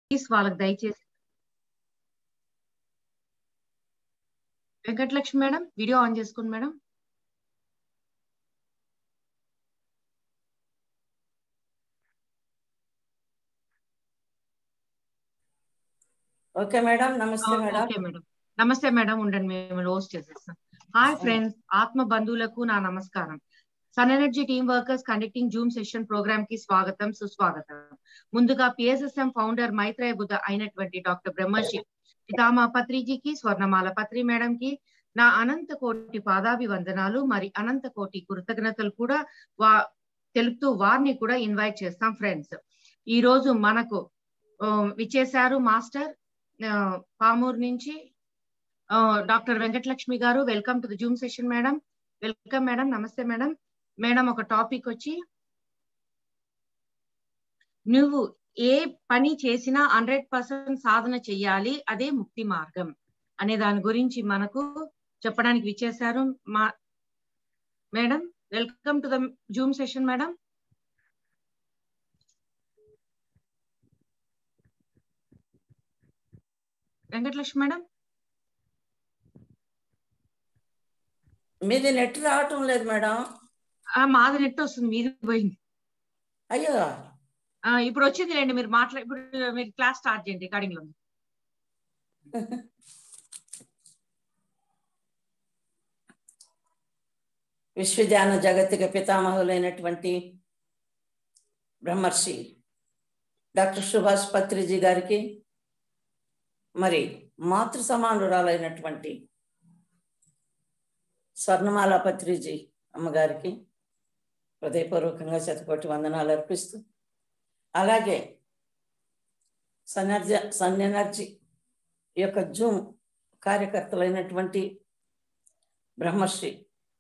Please వాళ్ళకి దయచేసి Venkatalakshmi madam video on చేసుకోండి మేడం ఓకే మేడం నమస్తే మేడం ఓకే మేడం నమస్తే మేడం ఉండండి మేము రోస్ట్ చేసేస్తాం హాయ్ ఫ్రెండ్స్ ఆత్మ బంధువులకు నా నమస్కారం sun energy team workers conducting Zoom session program కి స్వాగతం సుస్వాగతం ముందుగా పిఎస్ఎస్ఎం ఫౌండర్ మైత్రేయ బుద్ధ అయినటువంటి డాక్టర్ బ్రహ్మర్షి పితామా పత్రిజీకి స్వర్ణమాల పత్రి మేడం కి నా అనంత కోటి పాదాభివందనాలు మరి అనంత కోటి కృతజ్ఞతలు కూడా వా తెలుపుతూ వారిని కూడా ఇన్వైట్ చేస్తాం ఫ్రెండ్స్ ఈ రోజు మనకు ఆ, విచ్చేశారు మాస్టర్ ఆ, పామూరు నుంచి ఆ, doctor Venkatalakshmi garu welcome to the Zoom session madam welcome madam నమస్తే మేడం మేడం ఒక టాపిక్ వచ్చి నువ్వు ఏ పని చేసినా హండ్రెడ్ పర్సెంట్ సాధన చెయ్యాలి అదే ముక్తి మార్గం అనే దాని గురించి మనకు చెప్పడానికి విచ్చేశారు మా madam welcome to the Zoom session madam Venkatalakshmi madam మీది నెట్ రావటం లేదు మేడం ఆ, మాది నెట్ వస్తుంది మీది పోయింది అయ్యో ఆ, ఇప్పుడు వచ్చింది లేండి మీరు మాట్లా ఇప్పుడు మీరు క్లాస్ స్టార్ట్ చేయండి రికార్డింగ్ లో విశ్వధ్యాన జగత్తుకి పితామహులైనటువంటి బ్రహ్మర్షి డాక్టర్ సుభాష్ పత్రిజీ గారికి మరి మాతృ సమానురాలైనటువంటి స్వర్ణమాల పత్రిజీ అమ్మగారికి హృదయపూర్వకంగా శతకోటి వందనాలు అర్పిస్తూ అలాగే సనర్జ సన్ ఎనర్జీ ఈ యొక్క జూమ్ కార్యకర్తలైనటువంటి బ్రహ్మశ్రీ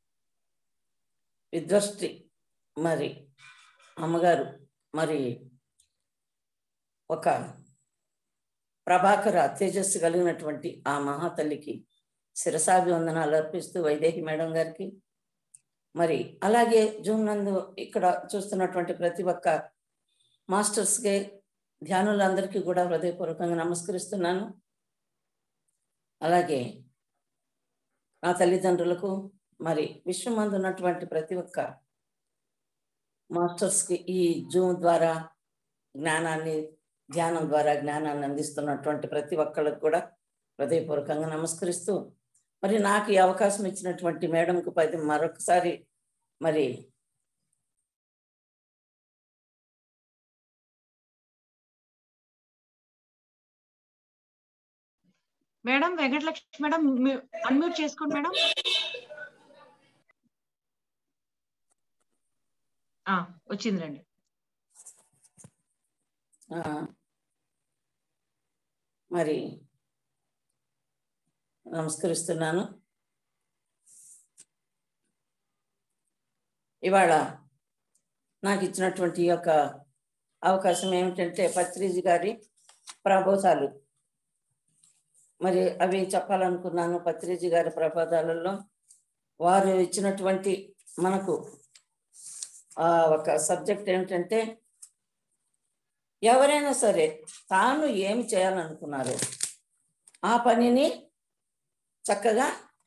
విద్వష్టి మరి అమ్మగారు మరి ఒక ప్రభాకర తేజస్సు కలిగినటువంటి ఆ మహాతల్లికి శిరసాభివందనాలు అర్పిస్తూ వైదేహి మేడం గారికి మరి అలాగే జూమ్ నందు ఇక్కడ చూస్తున్నటువంటి ప్రతి ఒక్క మాస్టర్స్కి ధ్యానులందరికీ కూడా హృదయపూర్వకంగా నమస్కరిస్తున్నాను అలాగే నా తల్లిదండ్రులకు మరి విశ్వమందు ఉన్నటువంటి ప్రతి ఒక్క మాస్టర్స్కి ఈ జూమ్ ద్వారా జ్ఞానాన్ని ధ్యానం ద్వారా జ్ఞానాన్ని అందిస్తున్నటువంటి ప్రతి ఒక్కళ్ళకు కూడా హృదయపూర్వకంగా నమస్కరిస్తూ మరి నాకు ఈ అవకాశం ఇచ్చినటువంటి మేడంకు పది మరొకసారి మరి మేడం వెంకటలక్ష్మి మేడం అన్మ్యూట్ చేసుకోండి మేడం ఆ, వచ్చిందిలేండి ఆ, మరి నమస్కరిస్తున్నాను ఇవాళ నాకు ఇచ్చినటువంటి ఈ యొక్క అవకాశం ఏమిటంటే పత్రిజీ గారి ప్రబోధాలు మరి అవి చెప్పాలనుకున్నాను పత్రిజీ గారి ప్రబోధాలలో వారు ఇచ్చినటువంటి మనకు ఆ ఒక సబ్జెక్ట్ ఏమిటంటే ఎవరైనా సరే తాను ఏమి చేయాలనుకున్నారో ఆ పనిని చక్కగా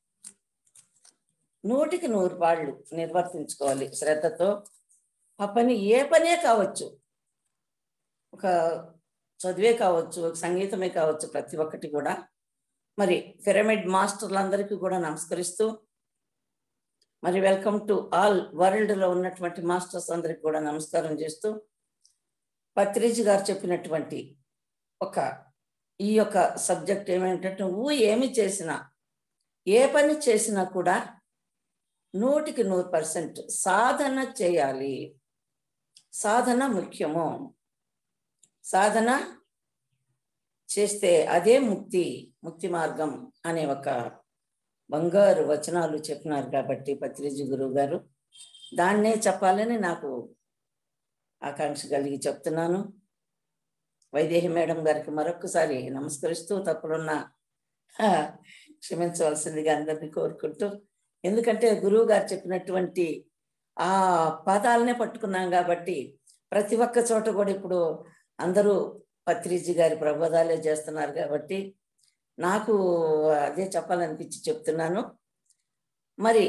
నూటికి నూరు పాళ్ళు నిర్వర్తించుకోవాలి శ్రద్ధతో ఆ పని ఏ పనే కావచ్చు ఒక చదివే కావచ్చు ఒక సంగీతమే కావచ్చు ప్రతి ఒక్కటి కూడా మరి పిరమిడ్ మాస్టర్లందరికీ కూడా నమస్కరిస్తూ మరి వెల్కమ్ టు ఆల్ వరల్డ్లో ఉన్నటువంటి మాస్టర్స్ అందరికి కూడా నమస్కారం చేస్తూ పత్రిజీ గారు చెప్పినటువంటి ఒక ఈ యొక్క సబ్జెక్ట్ ఏమేంటంటే నువ్వు ఏమి చేసినా ఏ పని చేసినా కూడా నూటికి నూరు పర్సెంట్ సాధన చేయాలి సాధన ముఖ్యము సాధన చేస్తే అదే ముక్తి ముక్తి మార్గం అనే ఒక బంగారు వచనాలు చెప్పినారు కాబట్టి పత్రిజీ గురువు గారు దాన్నే చెప్పాలని నాకు ఆకాంక్ష కలిగి చెప్తున్నాను వైదేహి మేడం గారికి మరొకసారి నమస్కరిస్తూ తప్పులున్న ఆ, క్షమించవలసిందిగా అందరినీ కోరుకుంటూ ఎందుకంటే గురువు గారు చెప్పినటువంటి ఆ పదాలనే పట్టుకున్నాం కాబట్టి ప్రతి ఒక్క చోట కూడా ఇప్పుడు అందరూ పత్రిజీ గారి ప్రబోధాలే చేస్తున్నారు కాబట్టి నాకు అదే చెప్పాలనిపించి చెప్తున్నాను మరి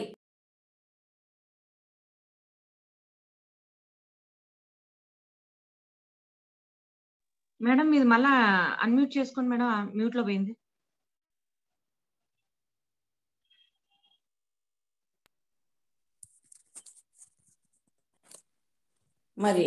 మేడం ఇది మళ్ళా అన్మ్యూట్ చేసుకోండి మేడం మ్యూట్ లో పోయింది మరి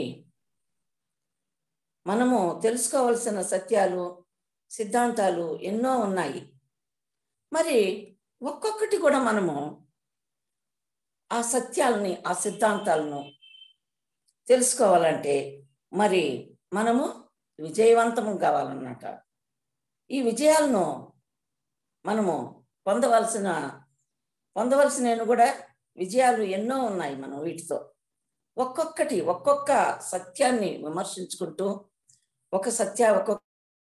మనము తెలుసుకోవాల్సిన సత్యాలు సిద్ధాంతాలు ఎన్నో ఉన్నాయి మరి ఒక్కొక్కటి కూడా మనము ఆ సత్యాలని ఆ సిద్ధాంతాలను తెలుసుకోవాలంటే మరి మనము విజయవంతము కావాలన్నమాట ఈ విజయాలను మనము పొందవలసిన పొందవలసిన కూడా విజయాలు ఎన్నో ఉన్నాయి మనం వీటితో ఒక్కొక్కటి ఒక్కొక్క సత్యాన్ని విమర్శించుకుంటూ ఒక సత్య ఒక్కొక్క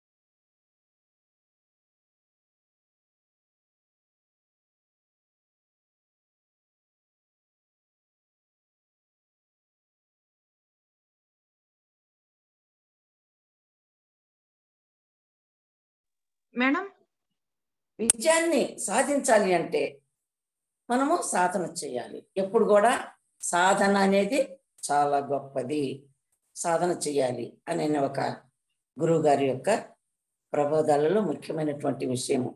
మేడం విజయాన్ని సాధించాలి అంటే మనము సాధన చేయాలి ఎప్పుడు కూడా సాధన అనేది చాలా గొప్పది సాధన చేయాలి అనే ఒక గురువు గారి యొక్క ప్రబోధాలలో ముఖ్యమైనటువంటి విషయము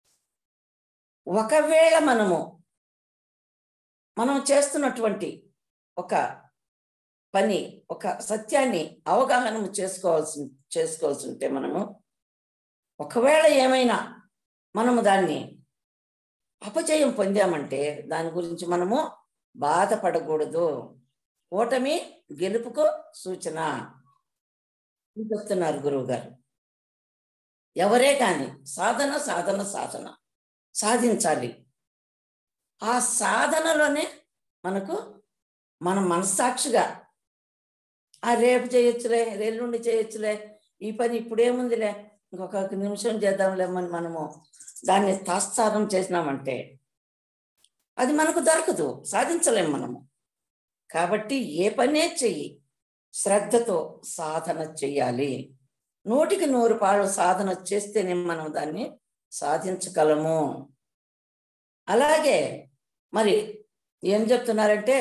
ఒకవేళ మనము మనం చేస్తున్నటువంటి ఒక పని ఒక సత్యాన్ని అవగాహన చేసుకోవాల్సి చేసుకోవాల్సి ఉంటే మనము ఒకవేళ ఏమైనా మనము దాన్ని అపజయం పొందామంటే దాని గురించి మనము బాధపడకూడదు ఓటమి గెలుపుకు సూచన అని చెప్తున్నారు గురువు గారు ఎవరే కానీ సాధన సాధన సాధన సాధించాలి ఆ సాధనలోనే మనకు మన మనస్సాక్షిగా ఆ రేపు చేయొచ్చులే రెల్లుండి చేయొచ్చులే ఈ పని ఇప్పుడేముందిలే ఇంకొక నిమిషం చేద్దాంలేమని మనము దాన్ని తాత్సారం చేసినామంటే అది మనకు దొరకదు సాధించలేం మనము కాబట్టి ఏ పనే చెయ్యి శ్రద్ధతో సాధన చెయ్యాలి నూటికి నూరు పాలు సాధన చేస్తేనే మనం దాన్ని సాధించగలము అలాగే మరి ఏం చెప్తున్నారంటే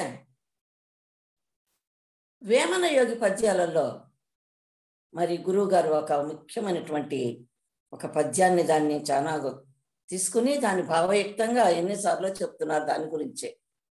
వేమన యోగి పద్యాలలో మరి గురువు గారు ఒక ముఖ్యమైనటువంటి ఒక పద్యాన్ని దాన్ని చాలా తీసుకుని దాన్ని భావయుక్తంగా ఎన్నిసార్లు చెప్తున్నారు దాని గురించే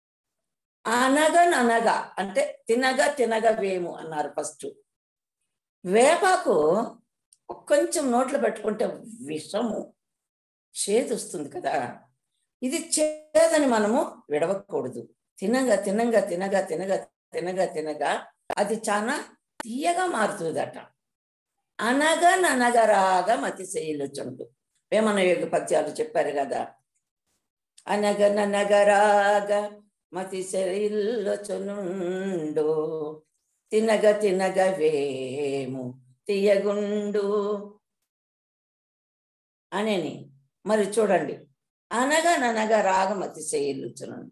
అనగననగా అంటే తినగా తినగా వేము అన్నారు ఫస్ట్ వేపాకు కొంచెం నోట్లో పెట్టుకుంటే విషము చేదు వస్తుంది కదా ఇది చేదని మనము విడవకూడదు తినగా తినగా తినగా తినగా తినగా తినగా అది చాలా తీయగా మారుతుందట అనగననగరాగా మతి శైలుచుండు వేమన యోగ పద్యాలు చెప్పారు కదా అనగననగరాగా మతి శైలుచునుండు తినగ తినగ వేము తీయగుండు అనేని మరి చూడండి అనగననగా రాగమతి శైలుచునుండు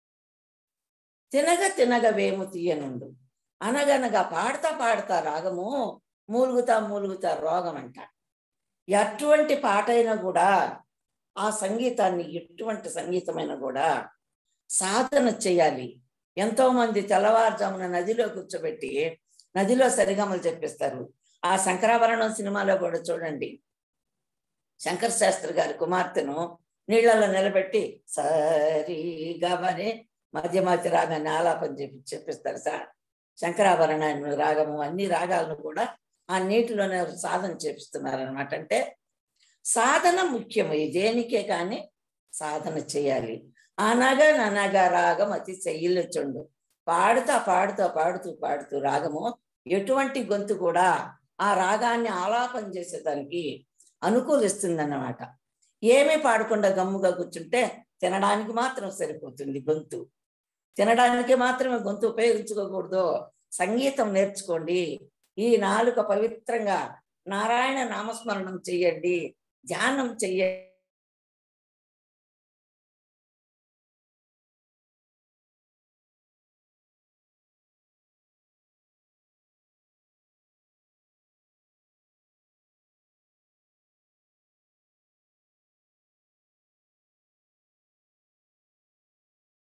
తినగ తినగ వేము తీయనుండు అనగనగా పాడతా పాడతా రాగము మూలుగుతా మూలుగుతా రోగం అంట ఎటువంటి పాట అయినా కూడా ఆ సంగీతాన్ని ఎటువంటి సంగీతమైనా కూడా సాధన చేయాలి ఎంతో మంది తెల్లవారుజామున నదిలో కూర్చోబెట్టి నదిలో సరిగమలు చెప్పిస్తారు ఆ శంకరాభరణం సినిమాలో కూడా చూడండి శంకర్ శాస్త్రి గారి కుమార్తెను నీళ్లలో నిలబెట్టి సరి గమని మధ్య మధ్య రాగాన్ని ఆలాపన చెప్పి చెప్పిస్తారు సార్ శంకరాభరణాన్ని రాగము అన్ని రాగాలను కూడా ఆ నీటిలోనే సాధన చేపిస్తున్నారు అనమాట అంటే సాధన ముఖ్యము ఈ దేనికే కానీ సాధన చేయాలి అనగా ననగా రాగం అతి చెయ్యిలొచ్చుండు పాడుతా పాడుతా పాడుతూ పాడుతూ రాగము ఎటువంటి గొంతు కూడా ఆ రాగాన్ని ఆలాపన చేసేదానికి అనుకూలిస్తుందన్నమాట ఏమీ పాడకుండా గమ్ముగా కూర్చుంటే తినడానికి మాత్రం సరిపోతుంది గొంతు తినడానికి మాత్రమే గొంతు ఉపయోగించుకోకూడదు సంగీతం నేర్చుకోండి ఈ నాలుక పవిత్రంగా నారాయణ నామస్మరణం చెయ్యండి ధ్యానం చెయ్యండి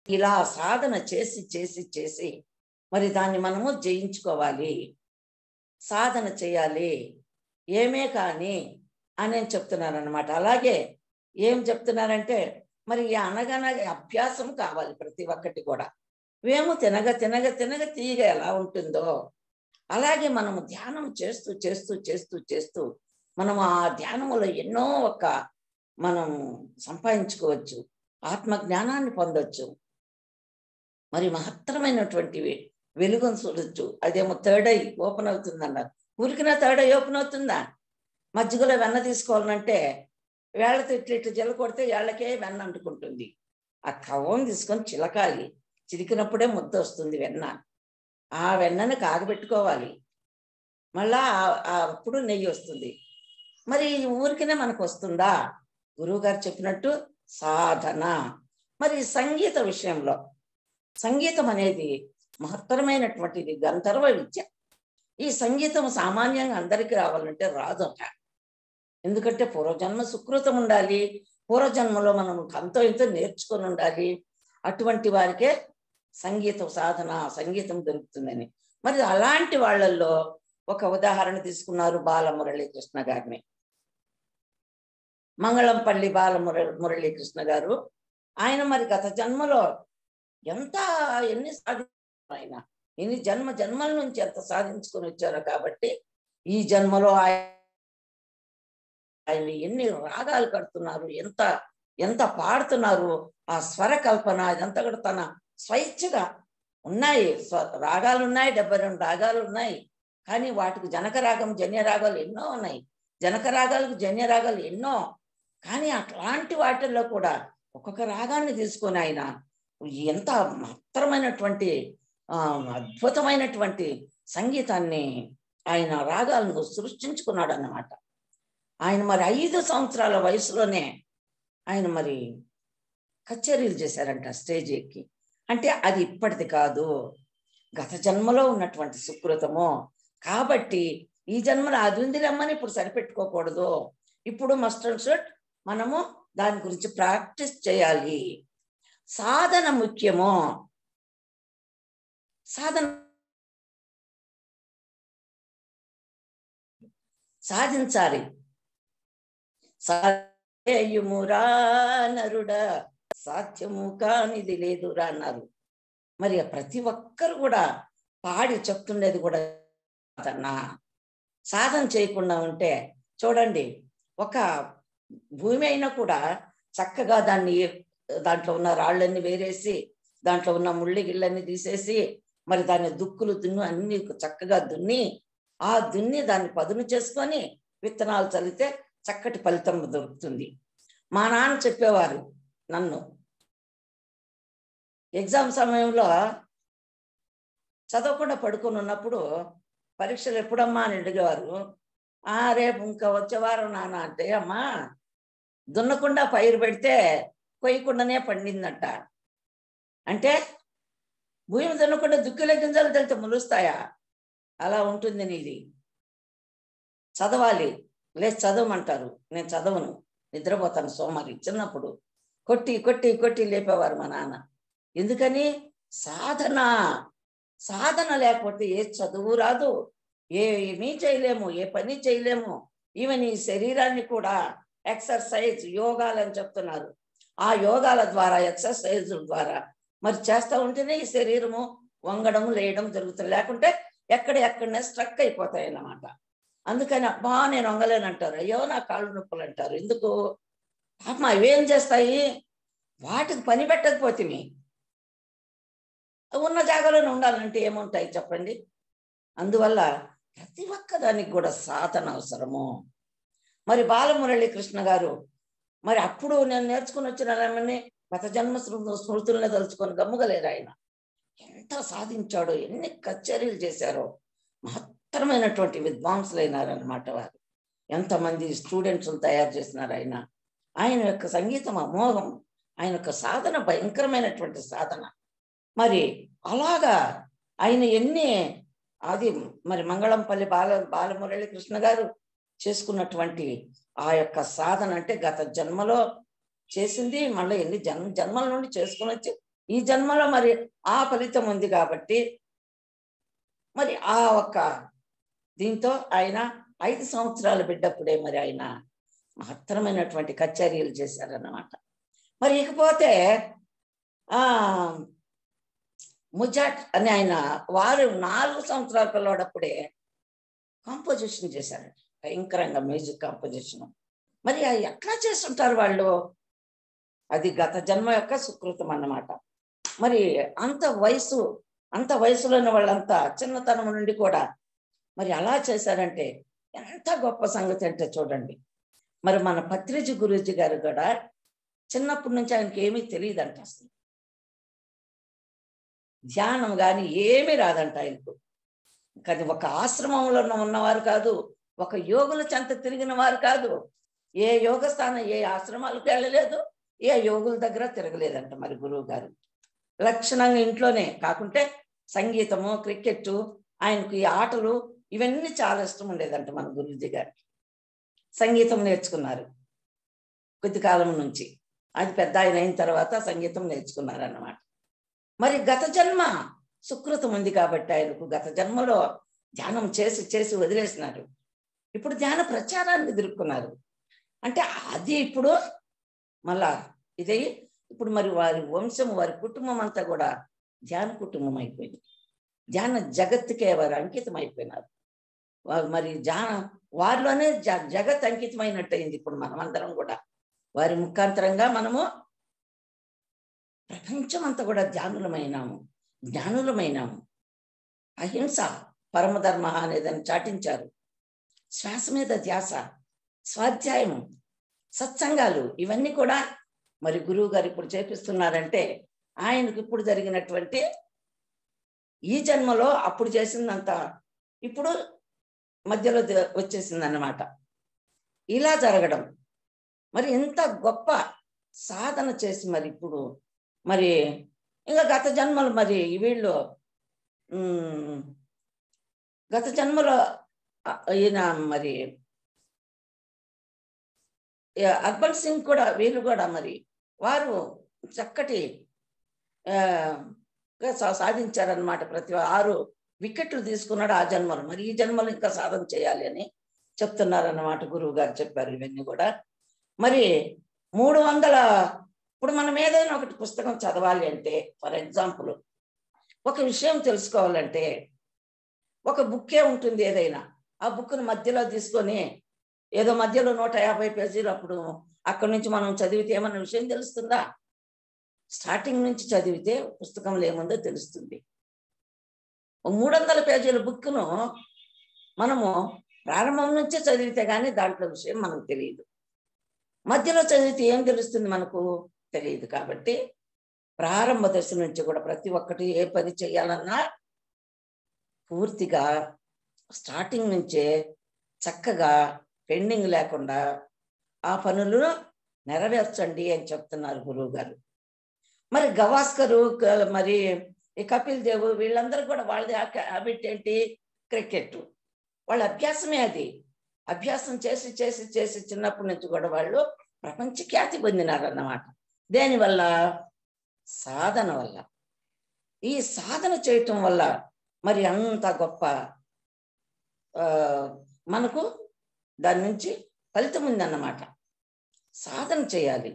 ఇలా సాధన చేసి చేసి చేసి మరి దాన్ని మనము జయించుకోవాలి సాధన చేయాలి ఏమే కానీ అని నేను చెప్తున్నాను అనమాట అలాగే ఏం చెప్తున్నారంటే మరి ఈ అనగనగా అభ్యాసం కావాలి ప్రతి ఒక్కటి కూడా వేము తినగ తినగ తినగ తీగ ఎలా ఉంటుందో అలాగే మనము ధ్యానం చేస్తూ చేస్తూ చేస్తూ చేస్తూ మనం ఆ ధ్యానములో ఎన్నో ఒక మనం సంపాదించుకోవచ్చు ఆత్మ జ్ఞానాన్ని పొందొచ్చు మరి మహత్తరమైనటువంటివి వెలుగును చూడొచ్చు అదేమో థర్డ్ ఐ ఓపెన్ అవుతుంది అన్నారు ఊరికినా థర్డ్ ఐ ఓపెన్ అవుతుందా మజ్జిగలో వెన్న తీసుకోవాలంటే వేళ్ళతో ఇట్లా ఇట్లా జల కొడితే వేళ్ళకే వెన్న అంటుకుంటుంది ఆ కవ్వం తీసుకొని చిలకాలి చిలికినప్పుడే ముద్ద వస్తుంది వెన్న ఆ వెన్నని కాగబెట్టుకోవాలి మళ్ళా ఆ- ఆ అప్పుడు నెయ్యి వస్తుంది మరి ఊరికినే మనకు వస్తుందా గురువు గారు చెప్పినట్టు సాధన మరి సంగీత విషయంలో సంగీతం అనేది మహత్తరమైనటువంటిది గంధర్వ విద్య ఈ సంగీతం సామాన్యంగా అందరికీ రావాలంటే రాదట ఎందుకంటే పూర్వజన్మ సుకృతం ఉండాలి పూర్వజన్మలో మనం అంతో ఇంతో నేర్చుకొని ఉండాలి అటువంటి వారికే సంగీతం సాధన సంగీతం దొరుకుతుందని మరి అలాంటి వాళ్ళల్లో ఒక ఉదాహరణ తీసుకున్నారు బాలమురళీకృష్ణ గారిని మంగళంపల్లి బాలముర మురళీకృష్ణ గారు ఆయన మరి గత జన్మలో ఎంత ఎన్ని సాధించారు ఆయన ఎన్ని జన్మ జన్మల నుంచి ఎంత సాధించుకొని వచ్చారో కాబట్టి ఈ జన్మలో ఆయన ఆయన ఎన్ని రాగాలు కడుతున్నారు ఎంత ఎంత పాడుతున్నారు ఆ స్వర కల్పన ఇదంతా కూడా తన స్వైచ్ఛగా ఉన్నాయి స్వ- రాగాలు ఉన్నాయి డెబ్బై రెండు రాగాలు ఉన్నాయి కానీ వాటికి జనక రాగం జన్య రాగాలు ఎన్నో ఉన్నాయి జనక రాగాలకు జన్య రాగాలు ఎన్నో కానీ అట్లాంటి వాటిల్లో కూడా ఒక్కొక్క రాగాన్ని తీసుకొని ఆయన ఎంత మహత్తరమైనటువంటి ఆ, అద్భుతమైనటువంటి సంగీతాన్ని ఆయన రాగాలను సృష్టించుకున్నాడు అన్నమాట ఆయన మరి ఐదు సంవత్సరాల వయసులోనే ఆయన మరి కచేరీలు చేశారంట స్టేజ్ ఎక్కి అంటే అది ఇప్పటిది కాదు గత జన్మలో ఉన్నటువంటి సుకృతము కాబట్టి ఈ జన్మలో అది ఉంది రమ్మని ఇప్పుడు సరిపెట్టుకోకూడదు ఇప్పుడు మస్ట్ అండ్ షుడ్ మనము దాని గురించి ప్రాక్టీస్ చేయాలి సాధన ముఖ్యము సాధన సాధించాలి సాధ్యమురా నరుడా సాధ్యము కానిది లేదురా అన్నారు మరి ప్రతి ఒక్కరు కూడా పాడి చెప్తుండేది కూడా సాధన సాధన చేయకుండా ఉంటే చూడండి ఒక భూమి అయినా కూడా చక్కగా దాన్ని దాంట్లో ఉన్న రాళ్ళన్నీ వేరేసి దాంట్లో ఉన్న ముళ్ళి గిళ్ళన్నీ తీసేసి మరి దాన్ని దుక్కులు దున్ను అన్ని చక్కగా దున్ని ఆ దున్ని దాన్ని పదును చేసుకొని విత్తనాలు చల్లితే చక్కటి ఫలితం దొరుకుతుంది మా నాన్న చెప్పేవారు నన్ను ఎగ్జామ్ సమయంలో చదవకుండా పడుకొని ఉన్నప్పుడు పరీక్షలు ఎప్పుడమ్మా అని అడిగేవారు ఆ రేపు ఇంకా వచ్చే వారం నాన్న అంటే అమ్మా దున్నకుండా పైరు పెడితే కొయ్యకుండానే పండిందంట అంటే భూమి దున్నకుండా దుక్కుల గింజలు తెలితే ములుస్తాయా అలా ఉంటుంది నీది చదవాలి లేదు చదవమంటారు నేను చదవను నిద్రపోతాను సోమవారి చిన్నప్పుడు కొట్టి కొట్టి కొట్టి లేపేవారు మా నాన్న ఎందుకని సాధన సాధన లేకపోతే ఏ చదువు రాదు ఏమీ చేయలేము ఏ పని చేయలేము ఈవెన్ ఈ శరీరాన్ని కూడా ఎక్సర్సైజ్ యోగాలు అని చెప్తున్నారు ఆ యోగాల ద్వారా ఎక్సర్సైజ్ ద్వారా మరి చేస్తూ ఉంటేనే ఈ శరీరము వంగడం లేయడం జరుగుతుంది లేకుంటే ఎక్కడ ఎక్కడనే స్ట్రక్ అయిపోతాయి అన్నమాట అందుకని అబ్బా నేను వంగలేను అంటారు అయ్యో నా కాళ్ళు నొప్పులు అంటారు ఎందుకు పాపం అవేం చేస్తాయి వాటికి పని పెట్టకపోతే ఉన్న జాగాలోనే ఉండాలంటే ఏముంటాయి చెప్పండి అందువల్ల ప్రతి ఒక్క దానికి కూడా సాధన అవసరము మరి బాలమురళి కృష్ణ గారు మరి అప్పుడు నేను నేర్చుకుని వచ్చిన రమణి గత జన్మ స్మృ- స్మృతుల్ని తలుచుకొని గమ్ముగలేరు ఆయన ఎంత సాధించాడో ఎన్ని కచేరీలు చేశారో మహత్తరమైనటువంటి విద్వాంసులైనారనమాట వారు ఎంతమంది స్టూడెంట్స్ తయారు చేసినారు ఆయన ఆయన యొక్క సంగీతం అమోఘం ఆయన యొక్క సాధన భయంకరమైనటువంటి సాధన మరి అలాగా ఆయన ఎన్ని అది మరి మంగళంపల్లి బాల బాలమురళి కృష్ణ గారు చేసుకున్నటువంటి ఆ యొక్క సాధన అంటే గత జన్మలో చేసింది మళ్ళీ ఎన్ని జన్మ జన్మల నుండి చేసుకుని వచ్చి ఈ జన్మలో మరి ఆ ఫలితం ఉంది కాబట్టి మరి ఆ ఒక్క దీంతో ఆయన ఐదు సంవత్సరాలు బిడ్డప్పుడే మరి ఆయన మహత్తరమైనటువంటి కచేరీలు చేశారన్నమాట మరి ఇకపోతే ఆ ముజాట్ అని ఆయన వారు నాలుగు సంవత్సరాల పిల్లవాడప్పుడే కాంపోజిషన్ చేశారంట భయంకరంగా మ్యూజిక్ కాంపోజిషన్ మరి అవి ఎట్లా చేస్తుంటారు వాళ్ళు అది గత జన్మ యొక్క సుకృతం అన్నమాట మరి అంత వయసు అంత వయసులోని వాళ్ళంతా చిన్నతనం నుండి కూడా మరి అలా చేశారంటే ఎంత గొప్ప సంగతి అంటే చూడండి మరి మన పత్రిజి గురూజీ గారు కూడా చిన్నప్పటి నుంచి ఆయనకి ఏమీ తెలియదంట అసలు ధ్యానం కానీ ఏమీ రాదంట ఆయనకు కానీ ఒక ఆశ్రమంలో ఉన్నవారు కాదు ఒక యోగుల చెంత తిరిగిన వారు కాదు ఏ యోగ స్థానం ఏ ఆశ్రమాలకు వెళ్ళలేదు ఏ యోగుల దగ్గర తిరగలేదంట మరి గురువు గారు లక్షణంగా ఇంట్లోనే కాకుంటే సంగీతము క్రికెట్ ఆయనకు ఈ ఆటలు ఇవన్నీ చాలా ఇష్టం ఉండేదంట మన గురుజీ గారికి సంగీతం నేర్చుకున్నారు కొద్ది కాలం నుంచి అది పెద్ద ఆయన అయిన తర్వాత సంగీతం నేర్చుకున్నారు అన్నమాట మరి గత జన్మ సుకృతం ఉంది కాబట్టి ఆయనకు గత జన్మలో ధ్యానం చేసి చేసి వదిలేసినారు ఇప్పుడు ధ్యాన ప్రచారాన్ని ఎదుర్కొన్నారు అంటే అది ఇప్పుడు మళ్ళా ఇదే ఇప్పుడు మరి వారి వంశం వారి కుటుంబం అంతా కూడా ధ్యాన కుటుంబం అయిపోయింది ధ్యాన జగత్తుకే వారు అంకితం అయిపోయినారు వారు మరి ధ్యాన వారిలోనే జ జగత్ అంకితమైనట్టు అయింది ఇప్పుడు మనమందరం కూడా వారి ముఖాంతరంగా మనము ప్రపంచం అంతా కూడా ధ్యానులమైనాము జ్ఞానులమైనాము అహింస పరమధర్మ అనేదని చాటించారు శ్వాస మీద ధ్యాస స్వాధ్యాయం సత్సంగాలు ఇవన్నీ కూడా మరి గురువు గారు ఇప్పుడు చేపిస్తున్నారంటే ఆయనకు ఇప్పుడు జరిగినటువంటి ఈ జన్మలో అప్పుడు చేసిందంత ఇప్పుడు మధ్యలో వచ్చేసింది అన్నమాట ఇలా జరగడం మరి ఇంత గొప్ప సాధన చేసి మరి ఇప్పుడు మరి ఇంకా గత జన్మలు మరి వీళ్ళు గత జన్మలో ఈయన మరి అక్బర్ సింగ్ కూడా వీళ్ళు కూడా మరి వారు చక్కటి సాధించారనమాట ప్రతి ఆరు వికెట్లు తీసుకున్నాడు ఆ జన్మలు మరి ఈ జన్మలు ఇంకా సాధన చేయాలి అని చెప్తున్నారన్నమాట గురువు గారు చెప్పారు ఇవన్నీ కూడా మరి మూడు వందల ఇప్పుడు మనం ఏదైనా ఒకటి పుస్తకం చదవాలి అంటే ఫర్ ఎగ్జాంపుల్ ఒక విషయం తెలుసుకోవాలంటే ఒక బుక్కే ఉంటుంది ఏదైనా ఆ బుక్ను మధ్యలో తీసుకొని ఏదో మధ్యలో నూట యాభై పేజీలు అప్పుడు అక్కడి నుంచి మనం చదివితే ఏమన్నా విషయం తెలుస్తుందా స్టార్టింగ్ నుంచి చదివితే పుస్తకంలో ఏముందో తెలుస్తుంది మూడు వందల పేజీల బుక్ను మనము ప్రారంభం నుంచే చదివితే కానీ దాంట్లో విషయం మనకు తెలియదు మధ్యలో చదివితే ఏం తెలుస్తుంది మనకు తెలియదు కాబట్టి ప్రారంభ దశ నుంచి కూడా ప్రతి ఒక్కటి ఏ పని చేయాలన్నా పూర్తిగా స్టార్టింగ్ నుంచే చక్కగా పెండింగ్ లేకుండా ఆ పనులు నెరవేర్చండి అని చెప్తున్నారు గురువు గారు మరి గవాస్కరు మరి ఈ కపిల్ దేవ్ వీళ్ళందరూ కూడా వాళ్ళది హ్యాబిట్ ఏంటి క్రికెట్ వాళ్ళ అభ్యాసమే అది అభ్యాసం చేసి చేసి చేసి చిన్నప్పటి నుంచి కూడా వాళ్ళు ప్రపంచ ఖ్యాతి పొందినారు అన్నమాట దేనివల్ల సాధన వల్ల ఈ సాధన చేయటం వల్ల మరి అంత గొప్ప మనకు దాని నుంచి ఫలితం ఉందన్నమాట సాధన చేయాలి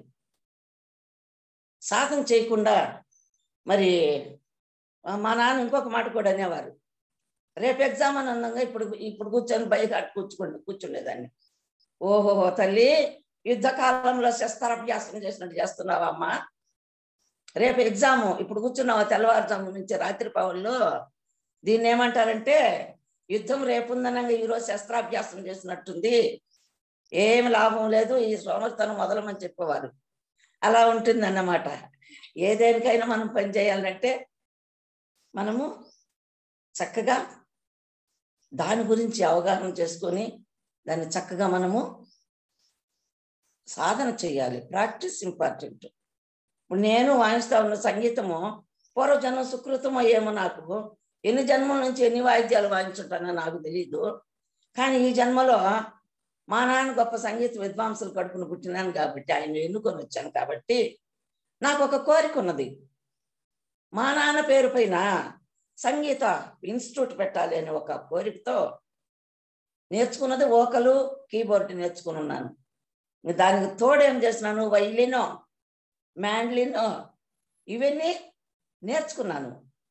సాధన చేయకుండా మరి మా నాన్న ఇంకొక మాట కూడా అనేవారు రేపు ఎగ్జామ్ అని అందంగా ఇప్పుడు ఇప్పుడు కూర్చొని బయట కూర్చుకోండి కూర్చుండేదాన్ని ఓహోహో తల్లి యుద్ధకాలంలో శస్త్రాభ్యాసం చేసినట్టు చేస్తున్నావా అమ్మా రేపు ఎగ్జాము ఇప్పుడు కూర్చున్నావా తెల్లవారుజాము నుంచి రాత్రి పవన్లో దీన్ని ఏమంటారంటే యుద్ధం రేపుందనంగా ఈరోజు శస్త్రాభ్యాసం చేసినట్టుంది ఏమి లాభం లేదు ఈ సోమర్తనం మొదలమని చెప్పేవారు అలా ఉంటుందన్నమాట ఏదేనికైనా మనం పని చేయాలంటే మనము చక్కగా దాని గురించి అవగాహన చేసుకొని దాన్ని చక్కగా మనము సాధన చేయాలి ప్రాక్టీస్ ఇంపార్టెంట్ ఇప్పుడు నేను వాయిస్తా ఉన్న సంగీతము పూర్వజన్మ సుకృతం అయ్యేమో నాకు ఎన్ని జన్మల నుంచి ఎన్ని వాయిద్యాలు వాయించుంటానో నాకు తెలియదు కానీ ఈ జన్మలో మా నాన్న గొప్ప సంగీత విద్వాంసులు కడుపును పుట్టినాను కాబట్టి ఆయన ఎన్నుకొని వచ్చాను కాబట్టి నాకు ఒక కోరిక ఉన్నది మా నాన్న పేరు పైన సంగీత ఇన్స్టిట్యూట్ పెట్టాలి అని ఒక కోరికతో నేర్చుకున్నది ఓకలు కీబోర్డ్ నేర్చుకుని ఉన్నాను దానికి తోడేం చేసినాను వైలినో మ్యాండ్లినో ఇవన్నీ నేర్చుకున్నాను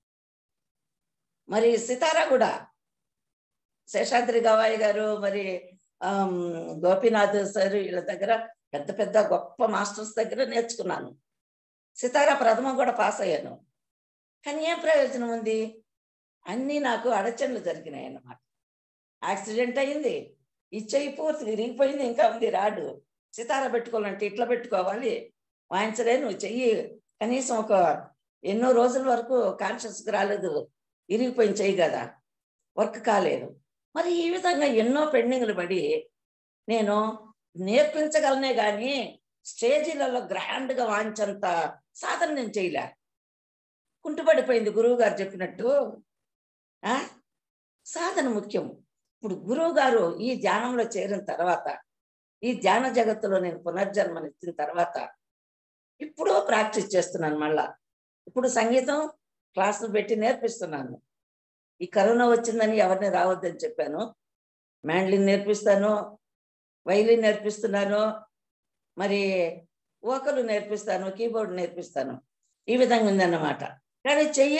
మరి సితారా కూడా శేషాద్రి గవాయి గారు మరి ఆమ్, గోపీనాథ్ సార్ వీళ్ళ దగ్గర పెద్ద పెద్ద గొప్ప మాస్టర్స్ దగ్గర నేర్చుకున్నాను సితారా ప్రథమం కూడా పాస్ అయ్యాను కానీ ఏం ప్రయోజనం ఉంది అన్నీ నాకు అడచనలు జరిగినాయి అన్నమాట యాక్సిడెంట్ అయింది ఈ చెయ్యి పూర్తి విరిగిపోయింది ఇంకా ఉంది రాడు సితార పెట్టుకోవాలంటే ఇట్లా పెట్టుకోవాలి వాయించలేను చెయ్యి కనీసం ఒక ఎన్నో రోజుల వరకు కాన్షియస్కి రాలేదు ఇరిగిపోయింది చెయ్యి కదా వర్క్ కాలేదు మరి ఈ విధంగా ఎన్నో పెండింగ్లు పడి నేను నేర్పించగలనే కానీ స్టేజీలలో గ్రాండ్గా వాయించంత సాధన నేను చేయలే కుంటుపడిపోయింది గురువు గారు చెప్పినట్టు ఆ సాధన ముఖ్యం ఇప్పుడు గురువు గారు ఈ ధ్యానంలో చేరిన తర్వాత ఈ ధ్యాన జగత్తులో నేను పునర్జన్మనిచ్చిన తర్వాత ఇప్పుడు ప్రాక్టీస్ చేస్తున్నాను మళ్ళా ఇప్పుడు సంగీతం క్లాసులు పెట్టి నేర్పిస్తున్నాను ఈ కరోనా వచ్చిందని ఎవరిని రావద్దని చెప్పాను మ్యాండ్లిన్ నేర్పిస్తాను వైలిన్ నేర్పిస్తున్నాను మరి ఓకలు నేర్పిస్తాను కీబోర్డ్ నేర్పిస్తాను ఈ విధంగా ఉందన్నమాట కానీ చెయ్యి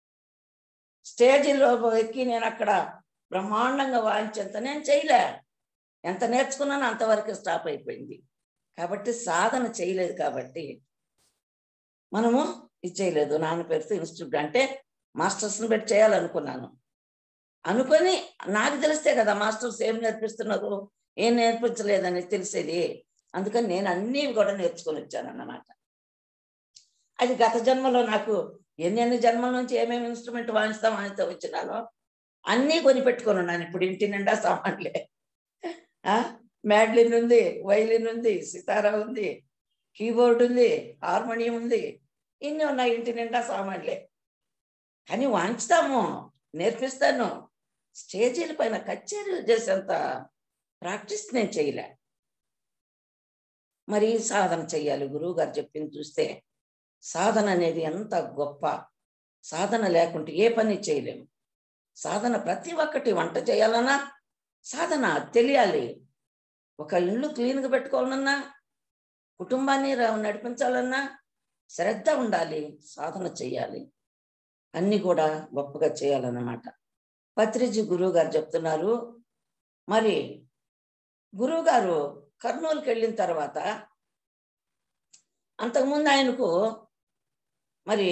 స్టేజీలో ఎక్కి నేను అక్కడ బ్రహ్మాండంగా వాయించేంత నేను చేయలే ఎంత నేర్చుకున్నానో అంతవరకు స్టాప్ అయిపోయింది కాబట్టి సాధన చేయలేదు కాబట్టి మనము ఇది చేయలేదు నాన్న పేరుతో ఇన్స్టిట్యూట్ అంటే మాస్టర్స్ని పెట్టి చేయాలనుకున్నాను అనుకొని నాకు తెలిస్తే కదా మాస్టర్స్ ఏం నేర్పిస్తున్నారు ఏం నేర్పించలేదని తెలిసేది అందుకని నేను అన్నీ కూడా నేర్చుకొని వచ్చాను అన్నమాట అది గత జన్మలో నాకు ఎన్నెన్ని జన్మల నుంచి ఏమేమి ఇన్స్ట్రుమెంట్ వాయిస్తాం వాయిస్తూ వచ్చినానో అన్నీ కొని పెట్టుకొని ఉన్నాను ఇప్పుడు ఇంటి నిండా సామాన్లే ఆ మ్యాడ్లిన్ ఉంది వైలిన్ ఉంది సితారా ఉంది కీబోర్డ్ ఉంది హార్మోనియం ఉంది ఇన్ని ఉన్నాయి ఇంటి నిండా సామాన్లే కానీ వాంచుతాము నేర్పిస్తాను స్టేజీల పైన కచేరీలు చేసేంత ప్రాక్టీస్ నేను చేయలే మరి సాధన చెయ్యాలి గురువు గారు చెప్పింది చూస్తే సాధన అనేది ఎంత గొప్ప సాధన లేకుంటే ఏ పని చేయలేము సాధన ప్రతి ఒక్కటి వంట చేయాలన్నా సాధన తెలియాలి ఒక ఇల్లు క్లీన్గా పెట్టుకోవాలన్నా కుటుంబాన్ని ర- నడిపించాలన్నా శ్రద్ధ ఉండాలి సాధన చేయాలి అన్ని కూడా గొప్పగా చేయాలన్నమాట పత్రిజీ గురువు గారు చెప్తున్నారు మరి గురువు గారు కర్నూలుకి వెళ్ళిన తర్వాత అంతకుముందు ఆయనకు మరి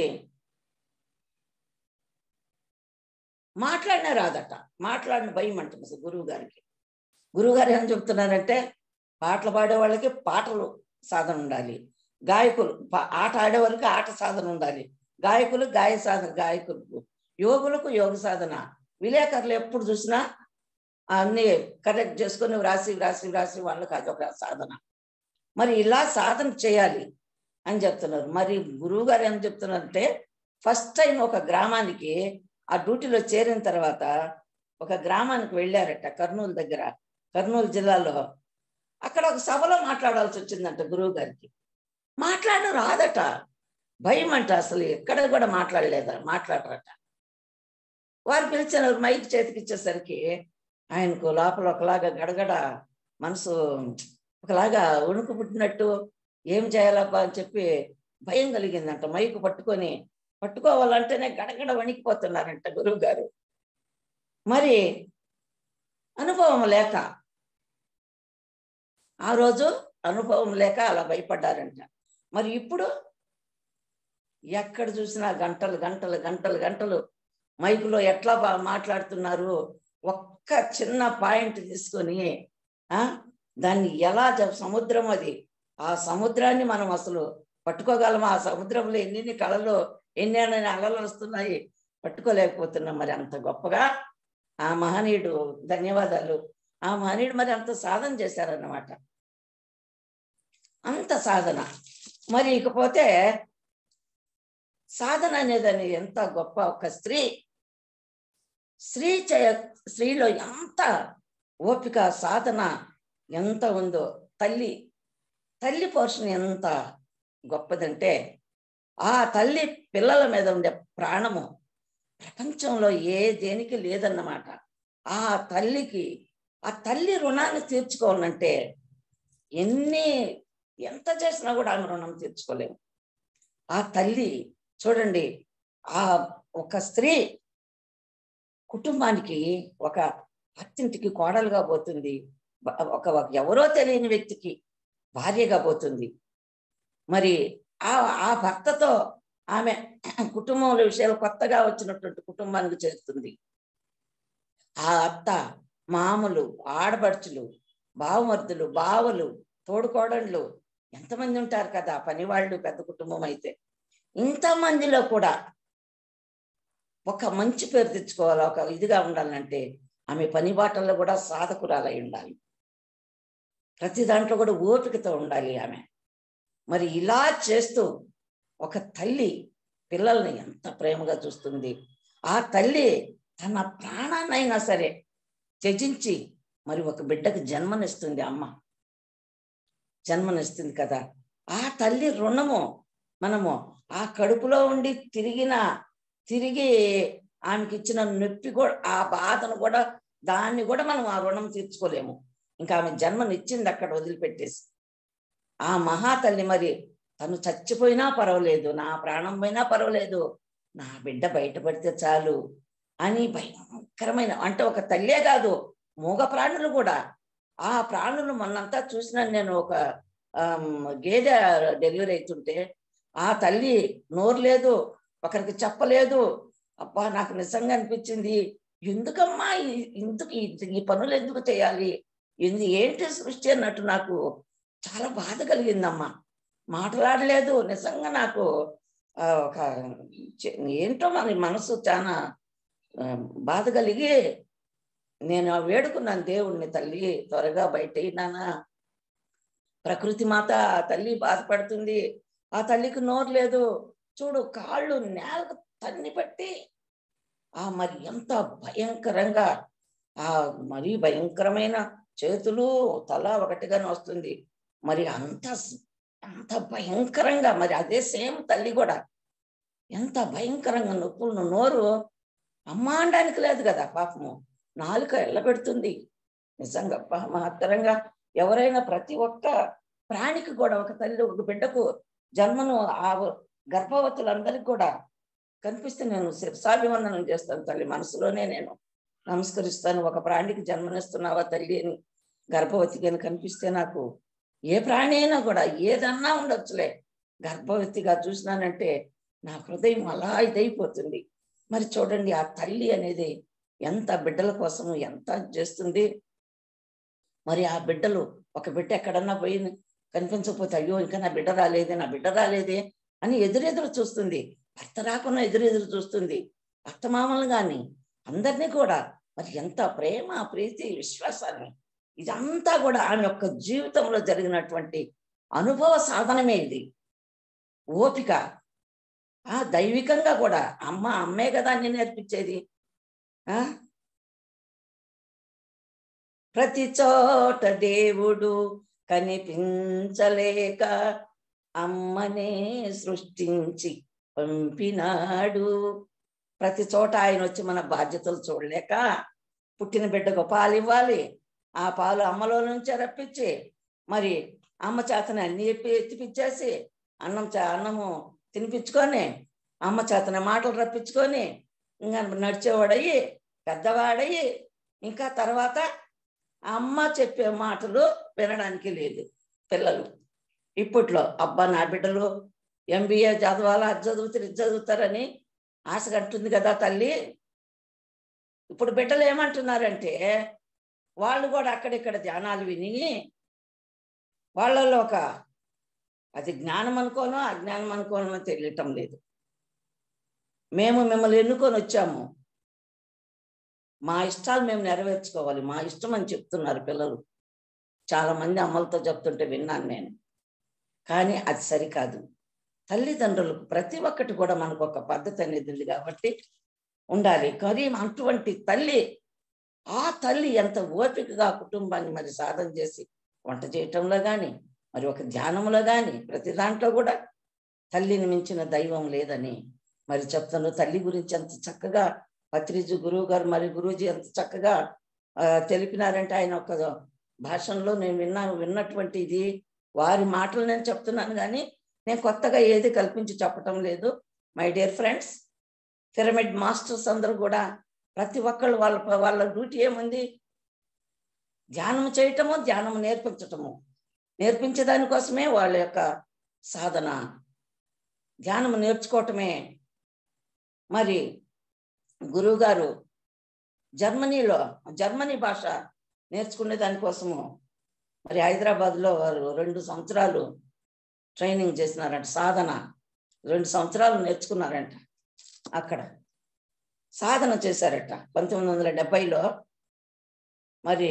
మాట్లాడినా రాదట మాట్లాడిన భయం అంటుంది అసలు గురువు గారికి గురువు గారు ఏం చెప్తున్నారంటే పాటలు పాడే వాళ్ళకి పాటలు సాధన ఉండాలి గాయకులు పా- ఆట ఆడే వాళ్ళకి ఆట సాధన ఉండాలి గాయకులు గాయ సాధన గాయకులకు యోగులకు యోగ సాధన విలేకరులు ఎప్పుడు చూసినా అన్ని కరెక్ట్ చేసుకొని వ్రాసి వ్రాసి వ్రాసి వాళ్ళకి అదొక సాధన మరి ఇలా సాధన చేయాలి అని చెప్తున్నారు మరి గురువు గారు ఏం చెప్తున్నారంటే ఫస్ట్ టైం ఒక గ్రామానికి ఆ డ్యూటీలో చేరిన తర్వాత ఒక గ్రామానికి వెళ్ళారట కర్నూలు దగ్గర కర్నూలు జిల్లాలో అక్కడ ఒక సభలో మాట్లాడాల్సి వచ్చిందంట గురువు గారికి మాట్లాడడం రాదట భయం అంట అసలు ఎక్కడ కూడా మాట్లాడలేదా మాట్లాడరట వారు పిలిచిన మైక్ చేతికి ఇచ్చేసరికి ఆయనకు లోపల ఒకలాగా గడగడ మనసు ఒకలాగా వణుకు పుట్టినట్టు ఏం చేయాలబ్బా అని చెప్పి భయం కలిగిందంట మైకు పట్టుకొని పట్టుకోవాలంటేనే గడగడ వణికిపోతున్నారంట గురువు గారు మరి అనుభవం లేక ఆ రోజు అనుభవం లేక అలా భయపడ్డారంట మరి ఇప్పుడు ఎక్కడ చూసినా గంటలు గంటలు గంటలు గంటలు మైకులో ఎట్లా బా- మాట్లాడుతున్నారు ఒక్క చిన్న పాయింట్ తీసుకొని ఆ దాన్ని ఎలా జ- సముద్రం అది ఆ సముద్రాన్ని మనం అసలు పట్టుకోగలమా ఆ సముద్రంలో ఎన్ని కళలు ఎన్ని అన్ని అలలు వస్తున్నాయి పట్టుకోలేకపోతున్నాం మరి అంత గొప్పగా ఆ మహనీయుడు ధన్యవాదాలు ఆ మహనీయుడు మరి అంత సాధన చేశారన్నమాట అంత సాధన మరి ఇకపోతే సాధన అనేదని ఎంత గొప్ప ఒక స్త్రీ స్త్రీ చేయ స్త్రీలో ఎంత ఓపిక సాధన ఎంత ఉందో తల్లి తల్లి పోషణ ఎంత గొప్పదంటే ఆ తల్లి పిల్లల మీద ఉండే ప్రాణము ప్రపంచంలో ఏ దేనికి లేదన్నమాట ఆ తల్లికి ఆ తల్లి రుణాన్ని తీర్చుకోవాలంటే ఎన్ని ఎంత చేసినా కూడా ఆమె రుణం తీర్చుకోలేము ఆ తల్లి చూడండి ఆ ఒక స్త్రీ కుటుంబానికి ఒక అత్తింటికి కోడలుగా పోతుంది ఒక ఒక ఎవరో తెలియని వ్యక్తికి భార్యగా పోతుంది మరి ఆ ఆ భర్తతో ఆమె కుటుంబంలో విషయాలు కొత్తగా వచ్చినటువంటి కుటుంబానికి చేస్తుంది ఆ అత్త మామలు ఆడబడుచులు బావమర్దులు బావలు తోడుకోడళ్ళు ఎంతమంది ఉంటారు కదా పనివాళ్ళు పెద్ద కుటుంబం అయితే ఇంతమందిలో కూడా ఒక మంచి పేరు తెచ్చుకోవాలి ఒక ఇదిగా ఉండాలంటే ఆమె పని బాటల్లో కూడా సాధకురాలై ఉండాలి ప్రతి దాంట్లో కూడా ఓపికతో ఉండాలి ఆమె మరి ఇలా చేస్తూ ఒక తల్లి పిల్లల్ని ఎంత ప్రేమగా చూస్తుంది ఆ తల్లి తన ప్రాణాన్నైనా సరే త్యజించి మరి ఒక బిడ్డకు జన్మనిస్తుంది అమ్మ జన్మనిస్తుంది కదా ఆ తల్లి రుణము మనము ఆ కడుపులో ఉండి తిరిగిన తిరిగి ఆమెకి ఇచ్చిన నొప్పి కూడా ఆ బాధను కూడా దాన్ని కూడా మనం ఆ రుణం తీర్చుకోలేము ఇంకా ఆమె జన్మనిచ్చింది అక్కడ వదిలిపెట్టేసి ఆ మహాతల్లి మరి తను చచ్చిపోయినా పర్వాలేదు నా ప్రాణం పోయినా పర్వాలేదు నా బిడ్డ బయటపడితే చాలు అని భయంకరమైన అంటే ఒక తల్లే కాదు మూగ ప్రాణులు కూడా ఆ ప్రాణులు మొన్నంతా చూసిన నేను ఒక గేదె డెలివరీ అవుతుంటే ఆ తల్లి నోరు లేదు ఒకరికి చెప్పలేదు అబ్బా నాకు నిజంగా అనిపించింది ఎందుకమ్మా ఎందుకు ఈ పనులు ఎందుకు చేయాలి ఎందు ఏంటి సృష్టి అన్నట్టు నాకు చాలా బాధ కలిగిందమ్మా మాట్లాడలేదు నిజంగా నాకు ఒక ఏంటో మన మనసు చాలా బాధ కలిగి నేను వేడుకున్నాను దేవుణ్ణి తల్లి త్వరగా బయట నానా ప్రకృతి మాత తల్లి బాధపడుతుంది ఆ తల్లికి నోరు లేదు చూడు కాళ్ళు నేలకు తన్ని పట్టి ఆ మరి ఎంత భయంకరంగా ఆ మరీ భయంకరమైన చేతులు తల ఒకటిగానే వస్తుంది మరి అంత అంత భయంకరంగా మరి అదే సేమ్ తల్లి కూడా ఎంత భయంకరంగా నొప్పులను నోరు అమ్మ అనడానికి లేదు కదా పాపము నాలుక ఎల్లబెడుతుంది నిజంగా మహత్తరంగా ఎవరైనా ప్రతి ఒక్క ప్రాణికి కూడా ఒక తల్లి ఒక బిడ్డకు జన్మను ఆ గర్భవతులందరికీ కూడా కనిపిస్తే నేను శిరసాభివందనం చేస్తాను తల్లి మనసులోనే నేను నమస్కరిస్తాను ఒక ప్రాణికి జన్మనిస్తున్నావా తల్లి అని గర్భవతికి అని కనిపిస్తే నాకు ఏ ప్రాణి అయినా కూడా ఏదన్నా ఉండొచ్చులే గర్భవతిగా చూసినానంటే నా హృదయం అలా ఇదైపోతుంది మరి చూడండి ఆ తల్లి అనేది ఎంత బిడ్డల కోసం ఎంత చేస్తుంది మరి ఆ బిడ్డలు ఒక బిడ్డ ఎక్కడన్నా పోయి కనిపించకపోతే అయ్యో ఇంకా నా బిడ్డ రాలేదే నా బిడ్డ రాలేదే అని ఎదురెదురు చూస్తుంది భర్త రాకుండా ఎదురెదురు చూస్తుంది అత్తమామలు కానీ అందరినీ కూడా మరి ఎంత ప్రేమ ప్రీతి విశ్వాసాన్ని ఇదంతా కూడా ఆమె యొక్క జీవితంలో జరిగినటువంటి అనుభవ సాధనమే ఇది ఓపిక ఆ దైవికంగా కూడా అమ్మ అమ్మే కదా అన్ని నేర్పించేది ఆ ప్రతి చోట దేవుడు కనిపించలేక అమ్మనే సృష్టించి పంపినాడు ప్రతి చోట ఆయన వచ్చి మన బాధ్యతలు చూడలేక పుట్టిన బిడ్డకు పాలు ఇవ్వాలి ఆ పాలు అమ్మలో నుంచి రప్పించి మరి అమ్మ చేతని అన్ని ఎప్పి ఎత్తిపిచ్చేసి అన్నం చే అన్నము తినిపించుకొని అమ్మ చేతన మాటలు రప్పించుకొని ఇంకా నడిచేవాడయ్యి పెద్దవాడయ్యి ఇంకా తర్వాత అమ్మ చెప్పే మాటలు వినడానికి లేదు పిల్లలు ఇప్పట్లో అబ్బా నా బిడ్డలు ఎంబీఏ చదవాలా అది చదువుతారు ఇది చదువుతారని ఆశ కట్టుంది కదా తల్లి ఇప్పుడు బిడ్డలు ఏమంటున్నారంటే వాళ్ళు కూడా అక్కడిక్కడ ధ్యానాలు విని వాళ్ళలో ఒక అది జ్ఞానం అనుకోనో అజ్ఞానం అనుకోనో తెలియటం లేదు మేము మిమ్మల్ని ఎన్నుకొని వచ్చాము మా ఇష్టాలు మేము నెరవేర్చుకోవాలి మా ఇష్టం అని చెప్తున్నారు పిల్లలు చాలా మంది అమ్మలతో చెప్తుంటే విన్నాను నేను కానీ అది సరికాదు తల్లిదండ్రులకు ప్రతి ఒక్కటి కూడా మనకు ఒక పద్ధతి అనేది ఉంది కాబట్టి ఉండాలి కానీ అటువంటి తల్లి ఆ తల్లి ఎంత ఓపికగా కుటుంబాన్ని మరి సాధన చేసి వంట చేయటంలో కానీ మరి ఒక ధ్యానంలో కానీ ప్రతి దాంట్లో కూడా తల్లిని మించిన దైవం లేదని మరి చెప్తాను తల్లి గురించి ఎంత చక్కగా పత్రిజు గురువు గారు మరి గురూజీ ఎంత చక్కగా ఆ, తెలిపినారంటే ఆయన ఒక భాషలో నేను విన్నాను విన్నటువంటి ఇది వారి మాటలు నేను చెప్తున్నాను కానీ నేను కొత్తగా ఏది కల్పించి చెప్పటం లేదు my dear friends pyramid masters అందరూ కూడా ప్రతి ఒక్కళ్ళు వాళ్ళ వాళ్ళ డ్యూటీ ఏముంది ధ్యానం చేయటము ధ్యానం నేర్పించటము నేర్పించే దానికోసమే వాళ్ళ యొక్క సాధన ధ్యానం నేర్చుకోవటమే మరి గురువుగారు జర్మనీలో జర్మనీ భాష నేర్చుకునే దానికోసము మరి హైదరాబాద్లో వారు రెండు సంవత్సరాలు ట్రైనింగ్ చేసినారంట సాధన రెండు సంవత్సరాలు నేర్చుకున్నారంట అక్కడ సాధన చేశారట పంతొమ్మిది వందల డెబ్బైలో మరి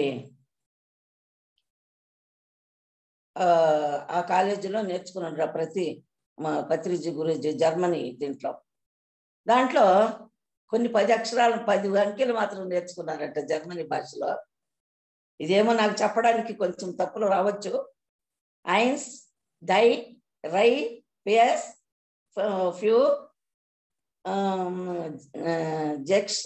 ఆ, ఆ కాలేజీలో నేర్చుకున్నాడు ప్రతి మా పత్రిజీ గురించి జర్మనీ దీంట్లో దాంట్లో కొన్ని పది అక్షరాలు పది అంకెలు మాత్రం నేర్చుకున్నారంట జర్మనీ భాషలో ఇదేమో నాకు చెప్పడానికి కొంచెం తప్పులు రావచ్చు ఐన్స్ డై రై పియస్ ఫ్యూ జెక్స్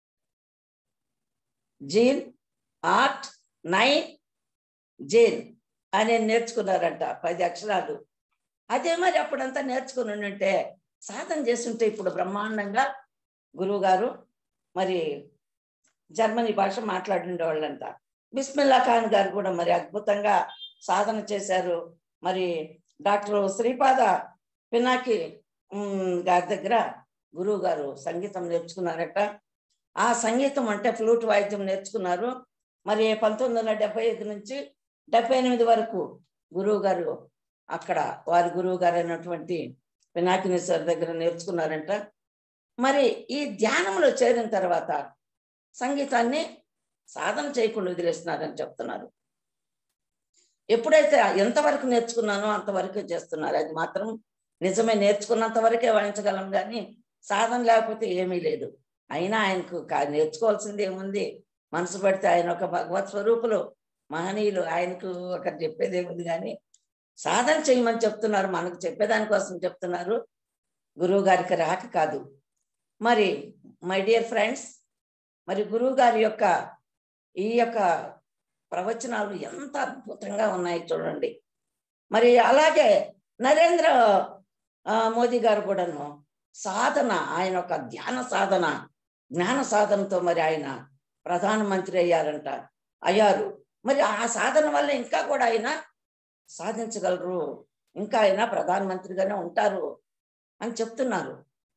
జీన్ ఆర్ట్ నైన్ జేన్ అని నేర్చుకున్నారంట పది అక్షరాలు అదే మరి అప్పుడంతా నేర్చుకుని ఉంటే సాధన చేస్తుంటే ఇప్పుడు బ్రహ్మాండంగా గురువు గారు మరి జర్మనీ భాష మాట్లాడిండేవాళ్ళంట బిస్మిల్లా ఖాన్ గారు కూడా మరి అద్భుతంగా సాధన చేశారు మరి డాక్టర్ శ్రీపాద పినాకి ఉమ్, గారి దగ్గర గురువు గారు సంగీతం నేర్చుకున్నారట ఆ సంగీతం అంటే ఫ్లూట్ వాయిద్యం నేర్చుకున్నారు మరి పంతొమ్మిది వందల డెబ్బై ఐదు నుంచి డెబ్బై ఎనిమిది వరకు గురువు గారు అక్కడ వారి గురువు గారు అయినటువంటి పినాకిని సార్ దగ్గర నేర్చుకున్నారంట మరి ఈ ధ్యానంలో చేరిన తర్వాత సంగీతాన్ని సాధన చేయకుండా వదిలేస్తున్నారని చెప్తున్నారు ఎప్పుడైతే ఎంతవరకు నేర్చుకున్నానో అంతవరకే చేస్తున్నారు అది మాత్రం నిజమే నేర్చుకున్నంత వరకే వాయించగలం కానీ సాధన లేకపోతే ఏమీ లేదు అయినా ఆయనకు కా- నేర్చుకోవాల్సింది ఏముంది మనసు పెడితే ఆయన ఒక భగవత్ స్వరూపులు మహనీయులు ఆయనకు ఒకటి చెప్పేది ఏముంది కానీ సాధన చేయమని చెప్తున్నారు మనకు చెప్పేదానికోసం చెప్తున్నారు గురువు గారికి రాక కాదు మరి మై డియర్ ఫ్రెండ్స్ మరి గురువు గారి యొక్క ఈ యొక్క ప్రవచనాలు ఎంత అద్భుతంగా ఉన్నాయి చూడండి మరి అలాగే నరేంద్ర ఆ, మోదీ గారు కూడాను సాధన ఆయన ఒక ధ్యాన సాధన జ్ఞాన సాధనతో మరి ఆయన ప్రధానమంత్రి అయ్యారంట అయ్యారు మరి ఆ సాధన వల్ల ఇంకా కూడా ఆయన సాధించగలరు ఇంకా ఆయన ప్రధానమంత్రిగానే ఉంటారు అని చెప్తున్నారు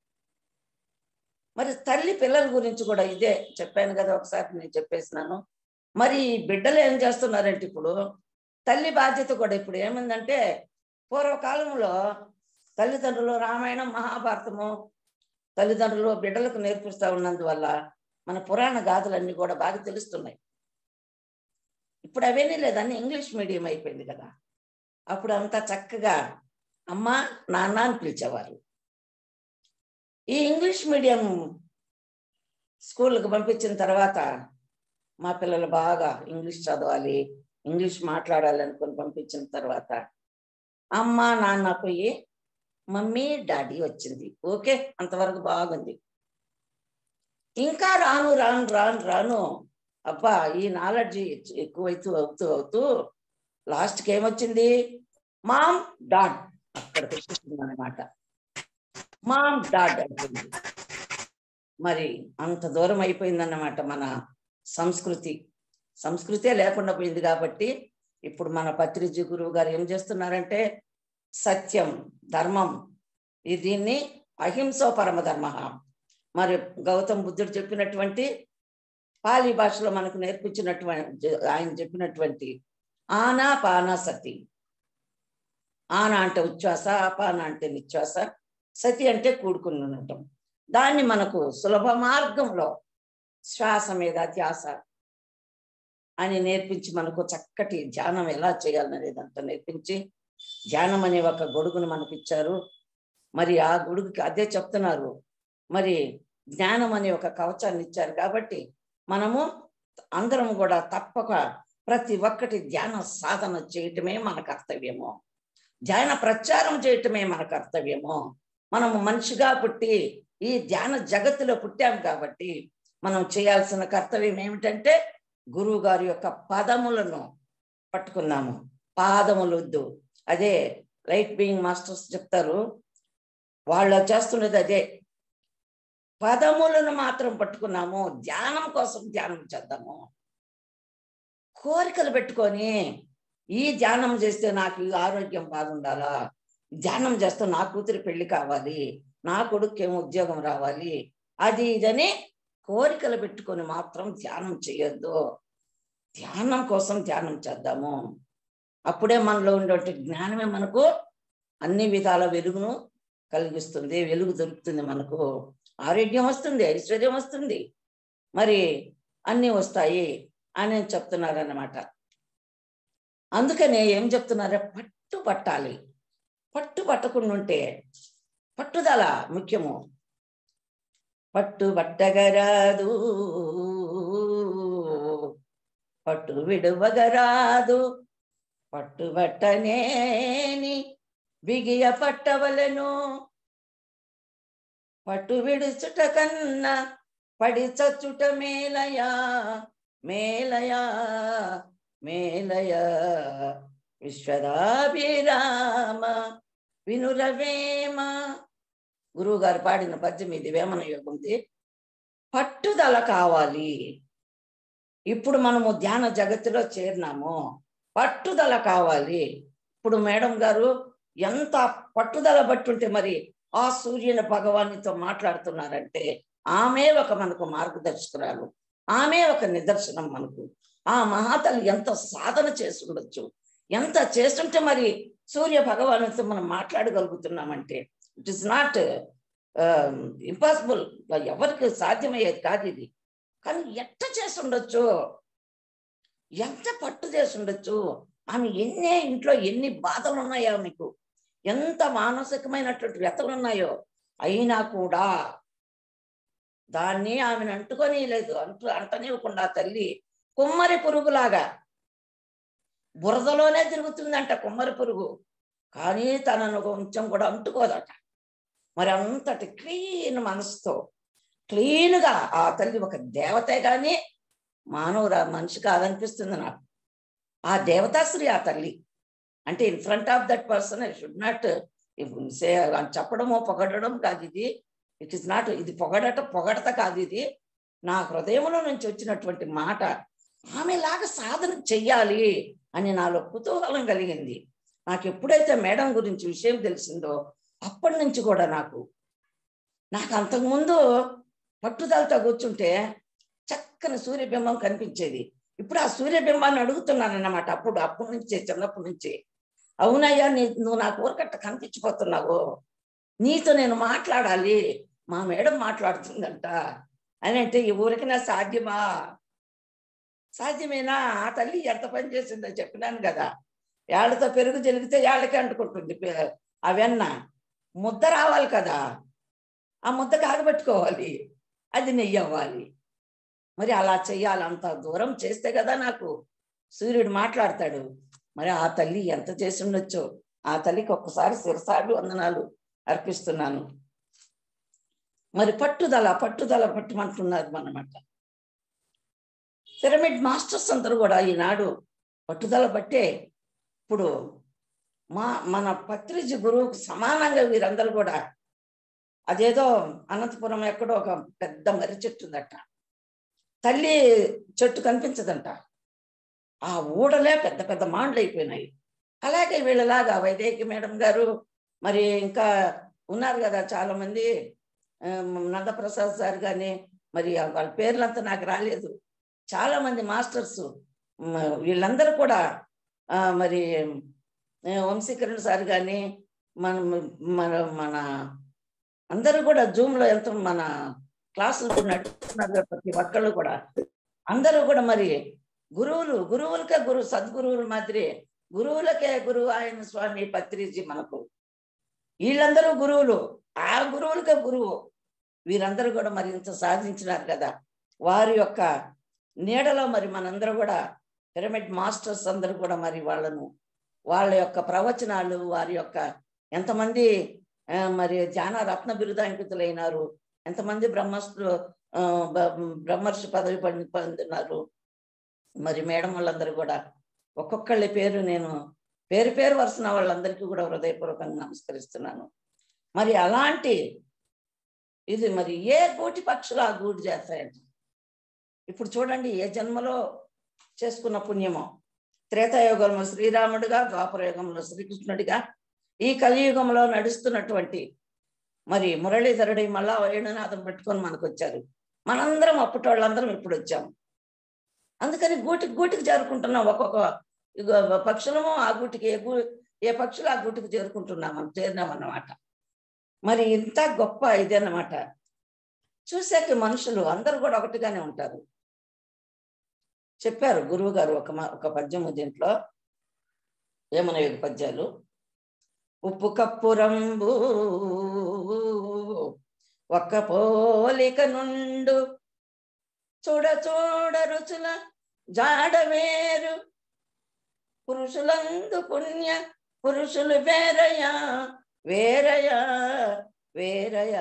మరి తల్లి పిల్లల గురించి కూడా ఇదే చెప్పాను కదా ఒకసారి నేను చెప్పేసినాను మరి ఈ బిడ్డలు ఏం చేస్తున్నారంటే ఇప్పుడు తల్లి బాధ్యత కూడా ఇప్పుడు ఏమైందంటే పూర్వకాలంలో తల్లిదండ్రులు రామాయణం మహాభారతము తల్లిదండ్రులు బిడ్డలకు నేర్పిస్తా ఉన్నందువల్ల మన పురాణ గాథలన్నీ కూడా బాగా తెలుస్తున్నాయి ఇప్పుడు అవన్నీ లేదని ఇంగ్లీష్ మీడియం అయిపోయింది కదా అప్పుడు అంతా చక్కగా అమ్మ నాన్న అని పిలిచేవారు ఈ ఇంగ్లీష్ మీడియం స్కూల్కి పంపించిన తర్వాత మా పిల్లలు బాగా ఇంగ్లీష్ చదవాలి ఇంగ్లీష్ మాట్లాడాలి అనుకుని పంపించిన తర్వాత అమ్మ నాన్న పోయి మమ్మీ డాడీ వచ్చింది ఓకే అంతవరకు బాగుంది ఇంకా రాను రాను రాను రాను అబ్బా ఈ నాలెడ్జ్ ఎక్కువైతూ అవుతూ అవుతూ లాస్ట్కి ఏమొచ్చింది మామ్ డాడ్ అక్కడికి వచ్చేసింది అనమాట మామ్ డాడ్ అయిపోయింది మరి అంత దూరం అయిపోయిందన్నమాట మన సంస్కృతి సంస్కృతే లేకుండా పోయింది కాబట్టి ఇప్పుడు మన పత్రిజీ గురువు గారు ఏం చేస్తున్నారంటే సత్యం ధర్మం ఈ దీన్ని అహింసో పరమ ధర్మ మరి గౌతమ్ బుద్ధుడు చెప్పినటువంటి పాలి భాషలో మనకు నేర్పించినటువంటి ఆయన చెప్పినటువంటి ఆనా పాన సతి ఆన అంటే ఉచ్ఛ్వాస అపాన అంటే నిశ్వాస సతి అంటే కూడుకుని ఉండటం దాన్ని మనకు సులభ మార్గంలో శ్వాస మీద ధ్యాస అని నేర్పించి మనకు చక్కటి ధ్యానం ఎలా చేయాలనేది అంతా నేర్పించి ధ్యానం అనే ఒక గొడుగును మనకు ఇచ్చారు మరి ఆ గొడుగుకి అదే చెప్తున్నారు మరి జ్ఞానం అనే ఒక కవచాన్ని ఇచ్చారు కాబట్టి మనము అందరం కూడా తప్పక ప్రతి ఒక్కటి ధ్యాన సాధన చేయటమే మన కర్తవ్యము ధ్యాన ప్రచారం చేయటమే మన కర్తవ్యము మనము మనిషిగా పుట్టి ఈ ధ్యాన జగత్తులో పుట్టాం కాబట్టి మనం చేయాల్సిన కర్తవ్యం ఏమిటంటే గురువు గారి యొక్క పదములను పట్టుకున్నాము పాదములొద్దు అదే రైట్ బీయింగ్ మాస్టర్స్ చెప్తారు వాళ్ళు చేస్తున్నది అదే పదములను మాత్రం పట్టుకున్నాము ధ్యానం కోసం ధ్యానం చేద్దాము కోరికలు పెట్టుకొని ఈ ధ్యానం చేస్తే నాకు ఈ ఆరోగ్యం బాగుండాలా ధ్యానం చేస్తే నా కూతురి పెళ్లి కావాలి నా కొడుకు ఏమో ఉద్యోగం రావాలి అది ఇదని కోరికలు పెట్టుకొని మాత్రం ధ్యానం చేయొద్దు ధ్యానం కోసం ధ్యానం చేద్దాము అప్పుడే మనలో ఉండే జ్ఞానమే మనకు అన్ని విధాల వెలుగును కలిగిస్తుంది వెలుగు దొరుకుతుంది మనకు ఆరోగ్యం వస్తుంది ఐశ్వర్యం వస్తుంది మరి అన్నీ వస్తాయి అని చెప్తున్నారు అన్నమాట అందుకనే ఏం చెప్తున్నారే పట్టు పట్టాలి పట్టు పట్టకుండా ఉంటే పట్టుదల ముఖ్యము పట్టు పట్టగరాదు పట్టు విడువగరాదు పట్టు పట్టనేని బిగియ పట్టవలను పట్టు విడుచుట కన్నా పడి చచ్చుట మేలయా మేలయా మేలయా విశ్వదాభిరామ వినురవేమ గురువు గారు పాడిన పద్యం ఇది వేమన యోగంది పట్టుదల కావాలి ఇప్పుడు మనము ధ్యాన జగత్తులో చేరినాము పట్టుదల కావాలి ఇప్పుడు మేడం గారు ఎంత పట్టుదల పట్టుంటే మరి ఆ సూర్యుని భగవానితో మాట్లాడుతున్నారంటే ఆమె ఒక మనకు మార్గదర్శకురాలు ఆమె ఒక నిదర్శనం మనకు ఆ మహాతల్లి ఎంత సాధన చేసి ఉండొచ్చు ఎంత చేస్తుంటే మరి సూర్య భగవానుతో మనం మాట్లాడగలుగుతున్నామంటే ఇట్ ఇస్ నాట్ ఇంపాసిబుల్ ఎవరికి సాధ్యమయ్యేది కాదు ఇది కానీ ఎట్ట చేసి ఉండొచ్చు ఎంత పట్టు చేసి ఉండొచ్చు ఆమె ఎన్నే ఇంట్లో ఎన్ని బాధలు ఉన్నాయో మీకు ఎంత మానసికమైనటువంటి వ్యతలు ఉన్నాయో అయినా కూడా దాన్ని ఆమెను అంటుకొని లేదు అంటు అంటనివ్వకుండా తల్లి కుమ్మరి పురుగులాగా బురదలోనే తిరుగుతుందంట కుమ్మరి పురుగు కానీ తనను కొంచెం కూడా అంటుకోదట మరి అంతటి క్లీన్ మనసుతో క్లీన్గా ఆ తల్లి ఒక దేవతే కానీ మానవురా మనిషి కాదనిపిస్తుంది నాకు ఆ దేవతాశ్రీ ఆ తల్లి అంటే in front of that person I should not say చెప్పడమో పొగడడం కాదు ఇది ఇట్ ఇస్ నాట్ ఇది పొగడట పొగడత కాదు ఇది నా హృదయంలో నుంచి వచ్చినటువంటి మాట ఆమెలాగా సాధన చెయ్యాలి అని నాలో కుతూహలం కలిగింది నాకు ఎప్పుడైతే మేడం గురించి విషయం తెలిసిందో అప్పటి నుంచి కూడా నాకు నాకు అంతకుముందు పట్టుదలతో కూర్చుంటే చక్కని సూర్యబింబం కనిపించేది ఇప్పుడు ఆ సూర్యబింబాన్ని అడుగుతున్నాను అన్నమాట అప్పుడు అప్పటి నుంచే చిన్నప్పటి నుంచి అవునయ్యా నీ నువ్వు నాకు ఊరకట్ట కనిపించిపోతున్నావు నీతో నేను మాట్లాడాలి మా మేడం మాట్లాడుతుందంట అని అంటే ఈ ఊరికైనా సాధ్యమా సాధ్యమేనా ఆ తల్లి ఎంత పని చేసిందో చెప్పినాను కదా ఏళ్ళతో పెరుగు జరిగితే ఏళ్ళకి అంటుకుంటుంది పె- ఆ వెన్న ముద్ద రావాలి కదా ఆ ముద్ద కాగబెట్టుకోవాలి అది నెయ్యి అవ్వాలి మరి అలా చెయ్యాలి అంత దూరం చేస్తే కదా నాకు సూర్యుడు మాట్లాడతాడు మరి ఆ తల్లి ఎంత చేసి ఉండొచ్చో ఆ తల్లికి ఒక్కసారి శిరసాలు వందనాలు అర్పిస్తున్నాను మరి పట్టుదల పట్టుదల పట్టమంటున్నారు అన్నమాట పిరమిడ్ మాస్టర్స్ అందరూ కూడా ఈనాడు పట్టుదల బట్టే ఇప్పుడు మా మన పత్రిజి గురువుకు సమానంగా వీరందరూ కూడా అదేదో అనంతపురం ఎక్కడో ఒక పెద్ద మర్రి చెట్టు ఉందట తల్లి చెట్టు కనిపించదంట ఆ ఊడలే పెద్ద పెద్ద మాండ్లు అయిపోయినాయి అలాగే వీళ్ళలాగా వైదేహి మేడం గారు మరి ఇంకా ఉన్నారు కదా చాలా మంది ఆ, నందప్రసాద్ సార్ కానీ మరి వాళ్ళ పేర్లంతా నాకు రాలేదు చాలా మంది మాస్టర్స్ మ- వీళ్ళందరూ కూడా ఆ, మరి ఆ, వంశీకరణ్ సార్ కానీ మన మన మన అందరూ కూడా జూమ్ లో ఎంత మన క్లాసులు కూడా నడుపుతున్నారు కదా ప్రతి ఒక్కళ్ళు కూడా అందరూ కూడా మరి గురువులు గురువులకే గురు సద్గురువుల మాదిరి గురువులకే గురువు ఆయన స్వామి పత్రిజీ మనకు వీళ్ళందరూ గురువులు ఆ గురువులకే గురువు వీరందరూ కూడా మరి ఇంత సాధించినారు కదా వారి యొక్క నీడలో మరి మనందరూ కూడా పిరమిడ్ మాస్టర్స్ అందరూ కూడా మరి వాళ్ళను వాళ్ళ యొక్క ప్రవచనాలు వారి యొక్క ఎంతమంది ఆ, మరి ధ్యాన రత్న బిరుదాంకితులైనారు ఎంతమంది బ్రహ్మస్లు ఆ, బ- బ్రహ్మర్షి పదవి పొంది- పొందినారు మరి మేడం వాళ్ళందరూ కూడా ఒక్కొక్కళ్ళ పేరు నేను పేరు పేరు వరుసన వాళ్ళందరికీ కూడా హృదయపూర్వకంగా నమస్కరిస్తున్నాను మరి అలాంటి ఇది మరి ఏ గూటి పక్షులు ఆ గూడు చేస్తాయంట ఇప్పుడు చూడండి ఏ జన్మలో చేసుకున్న పుణ్యమో త్రేతాయుగంలో శ్రీరాముడిగా ద్వాపరయుగంలో శ్రీకృష్ణుడిగా ఈ కలియుగంలో నడుస్తున్నటువంటి మరి మురళీధరుడి మళ్ళా వేణునాథం పెట్టుకొని మనకు వచ్చారు మనందరం అప్పటి వాళ్ళందరం ఇప్పుడు వచ్చాము అందుకని గూటికి గూటికి చేరుకుంటున్నాం ఒక్కొక్క ఇగో పక్షులము ఆ గూటికి ఏ గూ ఏ పక్షులు ఆ గూటికి చేరుకుంటున్నాం చేరినాం అన్నమాట మరి ఇంత గొప్ప ఇది అన్నమాట చూసాక మనుషులు అందరూ కూడా ఒకటిగానే ఉంటారు చెప్పారు గురువు గారు ఒక మా- ఒక పద్యము దీంట్లో ఏమన యుగ పద్యాలు ఉప్పు కప్పురంబు ఒక్క పోలిక నుండు చూడ చూడ రుచుల జాడ వేరు పురుషులందు పుణ్య పురుషులు వేరయా వేరయా వేరయా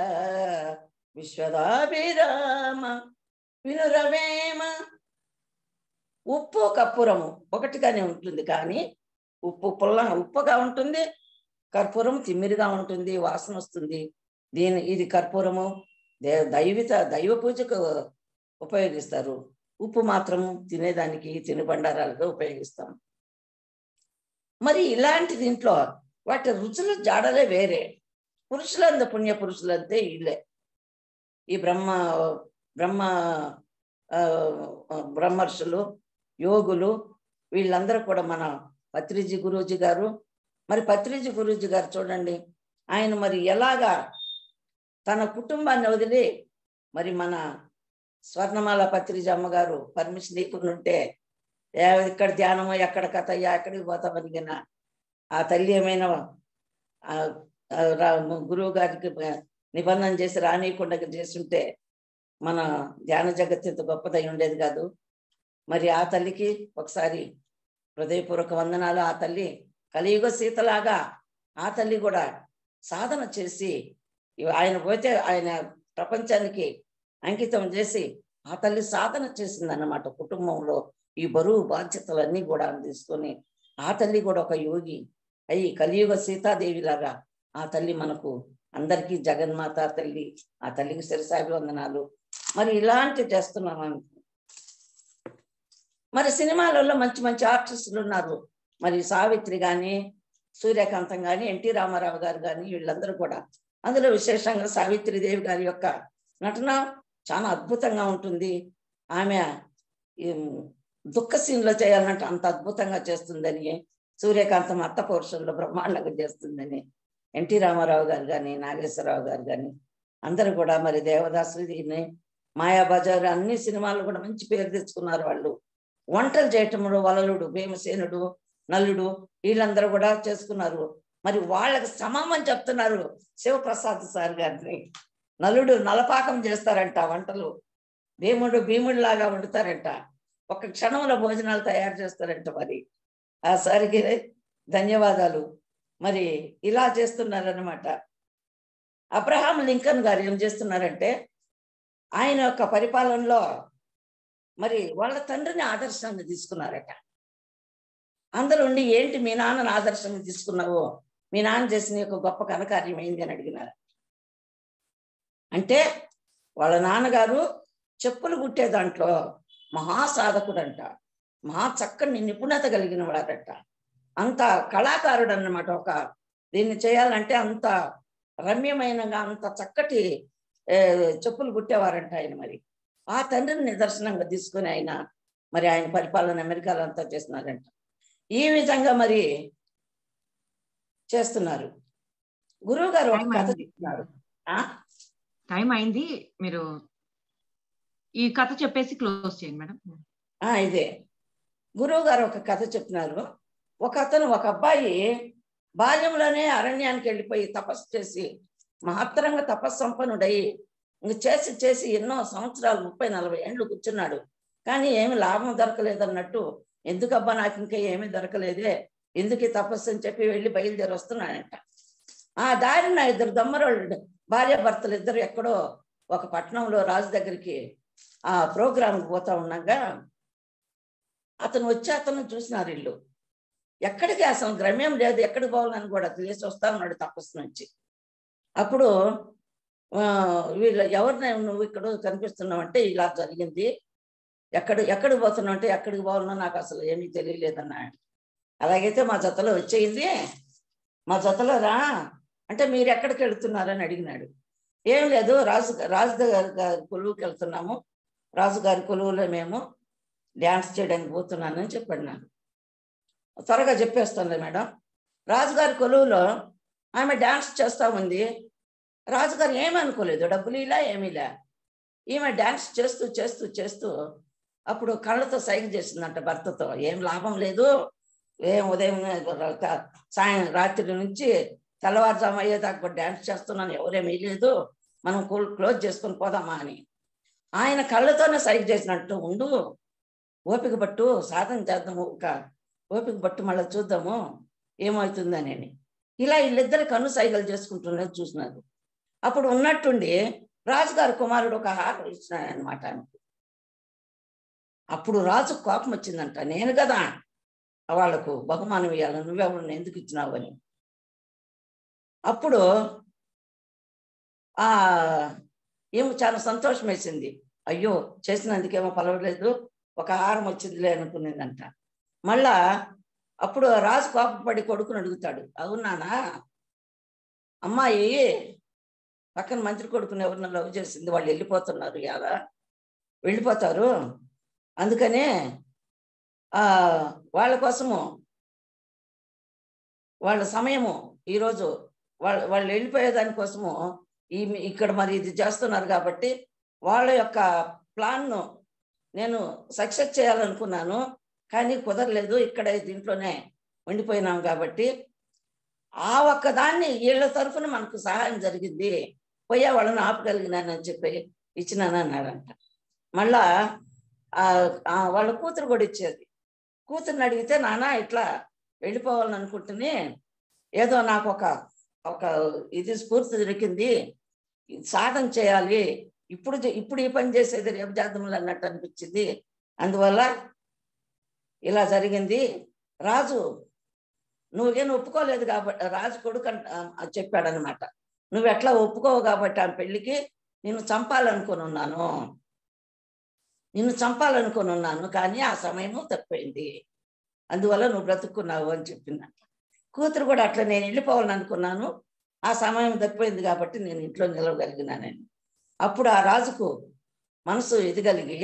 విశ్వదాభిరామ వినురవేమ ఉప్పు కర్పూరము ఒకటిగానే ఉంటుంది కానీ ఉప్పు పుల్ల ఉప్పుగా ఉంటుంది కర్పూరం తిమ్మిరిగా ఉంటుంది వాసన వస్తుంది దీని ఇది కర్పూరము దే దైవిత దైవ పూజకు ఉపయోగిస్తారు ఉప్పు మాత్రము తినేదానికి తినుబండారాలుగా ఉపయోగిస్తాం మరి ఇలాంటి దీంట్లో వాటి రుచుల జాడలే వేరే పురుషులంద పుణ్య పురుషులంతే వీళ్ళే ఈ బ్రహ్మ బ్రహ్మ ఆ, బ్రహ్మర్షులు యోగులు వీళ్ళందరూ కూడా మన పత్రిజీ గురూజీ గారు మరి పత్రిజీ గురూజీ గారు చూడండి ఆయన మరి ఎలాగా తన కుటుంబాన్ని వదిలి మరి మన స్వర్ణమాల పత్రిజ అమ్మగారు పర్మిషన్ ఇవ్వకుండా ఉంటే ఏ- ఇక్కడ ధ్యానమో ఎక్కడ కథ అయ్యా ఎక్కడికి పోతామని గిన ఆ తల్లి ఏమైనా ఆ, ఆ, రా- గురువు గారికి నిబంధన చేసి రానియకుండా చేస్తుంటే మన ధ్యాన జగత్ ఇంత గొప్పదై ఉండేది కాదు మరి ఆ తల్లికి ఒకసారి హృదయపూర్వక వందనాలు ఆ తల్లి కలియుగ సీతలాగా ఆ తల్లి కూడా సాధన చేసి ఇవ- ఆయన పోతే ఆయన ప్రపంచానికి అంకితం చేసి ఆ తల్లి సాధన చేసింది అన్నమాట కుటుంబంలో ఈ బరువు బాధ్యతలన్నీ కూడా తీసుకొని ఆ తల్లి కూడా ఒక యోగి అయ్యి కలియుగ సీతాదేవి లాగా ఆ తల్లి మనకు అందరికీ జగన్మాత తల్లి ఆ తల్లికి శిరసాభి వందనాలు మరి ఇలాంటి చేస్తున్నాం మనం. మరి సినిమాలలో మంచి మంచి ఆర్టిస్టులు ఉన్నారు మరి సావిత్రి గాని సూర్యకాంతం గాని ఎన్టీ రామారావు గారు కానీ వీళ్ళందరూ కూడా అందులో విశేషంగా సావిత్రిదేవి గారి యొక్క నటన చాలా అద్భుతంగా ఉంటుంది ఆమె ఈ దుఃఖ సీన్లో చేయాలంటే అంత అద్భుతంగా చేస్తుందని సూర్యకాంతం అత్త పౌరుషంలో బ్రహ్మాండంగా చేస్తుందని ఎన్టీ రామారావు గారు కానీ నాగేశ్వరరావు గారు కానీ అందరూ కూడా మరి దేవదాసు దీన్ని మాయాబజార్ అన్ని సినిమాలు కూడా మంచి పేరు తెచ్చుకున్నారు వాళ్ళు వంటలు చేయటంలో వలలుడు భీమసేనుడు నల్లుడు వీళ్ళందరూ కూడా చేసుకున్నారు మరి వాళ్ళకి సమమని చెప్తున్నారు శివప్రసాద్ సార్ గారిని నలుడు నలపాకం చేస్తారంట వంటలు భీముడు భీముడు లాగా వండుతారంట ఒక క్షణంలో భోజనాలు తయారు చేస్తారంట మరి ఆ సారికి ధన్యవాదాలు మరి ఇలా చేస్తున్నారన్నమాట అబ్రహాం లింకన్ గారు ఏం చేస్తున్నారంటే ఆయన యొక్క పరిపాలనలో మరి వాళ్ళ తండ్రిని ఆదర్శంగా తీసుకున్నారట అందరూ ఉండి ఏంటి మీ నాన్నని ఆదర్శంగా తీసుకున్నావు మీ నాన్న చేసిన యొక్క గొప్ప ఘనకార్యం ఏంది అని అడిగినారు అంటే వాళ్ళ నాన్నగారు చెప్పులు కుట్టే దాంట్లో మహాసాధకుడంట మహా చక్కని నిపుణత కలిగిన వాడట అంత కళాకారుడు అన్నమాట ఒక దీన్ని చేయాలంటే అంత రమ్యమైనగా అంత చక్కటి ఏ, చెప్పులు కుట్టేవారంట ఆయన మరి ఆ తండ్రిని నిదర్శనంగా తీసుకొని ఆయన మరి ఆయన పరిపాలన అమెరికాలో అంతా చేస్తున్నారంట ఈ విధంగా మరి చేస్తున్నారు గురువు గారు ఒక కథ చెప్తున్నారు ఆ టైం అయింది మీరు ఈ కథ చెప్పేసి క్లోజ్ చేయండి మేడం ఆ ఇదే గురువు గారు ఒక కథ చెప్తున్నారు ఒక అతను ఒక అబ్బాయి బాల్యంలోనే అరణ్యానికి వెళ్ళిపోయి తపస్సు చేసి మహత్తరంగా తపస్సంపన్నుడై ఇంక చేసి చేసి ఎన్నో సంవత్సరాలు ముప్పై నలభై ఏండ్లు కూర్చున్నాడు కానీ ఏమి లాభం దొరకలేదన్నట్టు ఎందుకబ్బా నాకు ఇంకా ఏమీ దొరకలేదే ఎందుకు ఈ తపస్సు అని చెప్పి వెళ్ళి బయలుదేరి వస్తున్నాడంట ఆ దారిన ఇద్దరు దమ్మరోళ్ళు భార్య భర్తలు ఇద్దరు ఎక్కడో ఒక పట్టణంలో రాజు దగ్గరికి ఆ ప్రోగ్రాంకి పోతా ఉండగా అతను వచ్చి అతను చూసినారు ఇల్లు ఎక్కడికి అసలు గ్రమ్యం లేదు ఎక్కడికి పోవాలని కూడా తెలిసి వస్తా ఉన్నాడు తపస్సు నుంచి అప్పుడు ఆ, వీళ్ళు ఎవరిని నువ్వు ఇక్కడ కనిపిస్తున్నావు అంటే ఇలా జరిగింది ఎక్కడ ఎక్కడికి పోతున్నావు అంటే ఎక్కడికి పోవాలన్నా నాకు అసలు ఏమీ తెలియలేదన్నాడు అలాగైతే మా జతలో వచ్చేయింది మా జతలో రా అంటే మీరు ఎక్కడికి వెళ్తున్నారని అడిగినాడు ఏం లేదు రాజు రాజు గారి గారి కొలువుకి వెళ్తున్నాము రాజుగారి కొలువులో మేము డ్యాన్స్ చేయడానికి పోతున్నానని చెప్పాడు నాకు త్వరగా చెప్పేస్తుంది మేడం రాజుగారి కొలువులో ఆమె డ్యాన్స్ చేస్తా ఉంది రాజుగారు ఏమనుకోలేదు డబ్బులు ఇలా ఏమీలే ఈమె డ్యాన్స్ చేస్తూ చేస్తూ చేస్తూ అప్పుడు కళ్ళతో సైగ చేసిందంట భర్తతో ఏం లాభం లేదు ఏం ఉదయం త- సాయం రాత్రి నుంచి తెల్లవారుజాము అయ్యేదాకా కూడా డ్యాన్స్ చేస్తున్నాను ఎవరేమీ లేదు మనం కూల్ క్లోజ్ చేసుకొని పోదామా అని ఆయన కళ్ళతోనే సైగ చేసినట్టు ఉండు ఓపిక పట్టు సాధన చేద్దాము ఒక ఓపిక పట్టు మళ్ళీ చూద్దాము ఏమవుతుందని ఇలా వీళ్ళిద్దరు కన్ను సైగలు చేసుకుంటున్నది చూసినారు అప్పుడు ఉన్నట్టుండి రాజుగారి కుమారుడు ఒక హారం ఇచ్చినాడు అనమాట అప్పుడు రాజు కోపం వచ్చిందంట నేను కదా వాళ్లకు బహుమానం ఇవ్వాలి నువ్వెవరు ఎందుకు ఇచ్చినావు అని అప్పుడు ఆ ఏమో చాలా సంతోషం వేసింది అయ్యో చేసినందుకేమో పలవలేదు ఒక హారం వచ్చిందిలే అనుకునేదంట మళ్ళా అప్పుడు రాజు కోపపడి కొడుకుని అడుగుతాడు అవునానా అమ్మాయి పక్కన మంత్రి కొడుకుని ఎవరిని లవ్ చేసింది వాళ్ళు వెళ్ళిపోతున్నారు ఎలా వెళ్ళిపోతారు అందుకనే ఆ వాళ్ళ కోసము వాళ్ళ సమయము ఈరోజు వాళ్ళ వాళ్ళు వెళ్ళిపోయే దానికోసము ఈ ఇక్కడ మరి ఇది చేస్తున్నారు కాబట్టి వాళ్ళ యొక్క ప్లాన్ను నేను సక్సెస్ చేయాలనుకున్నాను కానీ కుదరలేదు ఇక్కడ దీంట్లోనే ఉండిపోయినాం కాబట్టి ఆ ఒక్క దాన్ని వీళ్ళ తరఫున మనకు సహాయం జరిగింది పోయే వాళ్ళని ఆపగలిగినానని చెప్పి ఇచ్చినాను అన్నాడంట మళ్ళా ఆ ఆ వాళ్ళ కూతురు కూడా ఇచ్చేది కూతుర్ని అడిగితే నాన్న ఇట్లా వెళ్ళిపోవాలని అనుకుంటుని ఏదో నాకు ఒక ఒక ఇది స్ఫూర్తి దొరికింది సాధన చేయాలి ఇప్పుడు చే- ఇప్పుడు ఈ పని చేసేది రేపు చేద్దాంలే అన్నట్టు అనిపించింది అందువల్ల ఇలా జరిగింది రాజు నువ్వేం ఒప్పుకోలేదు కాబట్టి రాజు కొడుకు అంట చెప్పాడనమాట నువ్వు ఎట్లా ఒప్పుకోవు కాబట్టి ఆ పెళ్లికి నిన్ను చంపాలనుకుని ఉన్నాను నిన్ను చంపాలనుకుని ఉన్నాను కానీ ఆ సమయము తప్పిపోయింది అందువల్ల నువ్వు బ్రతుకున్నావు అని చెప్పిందంట కూతురు కూడా అట్లా నేను వెళ్ళిపోవాలని అనుకున్నాను ఆ సమయం తప్పిపోయింది కాబట్టి నేను ఇంట్లో నిలవగలిగినానని అప్పుడు ఆ రాజుకు మనసు ఎదగలిగి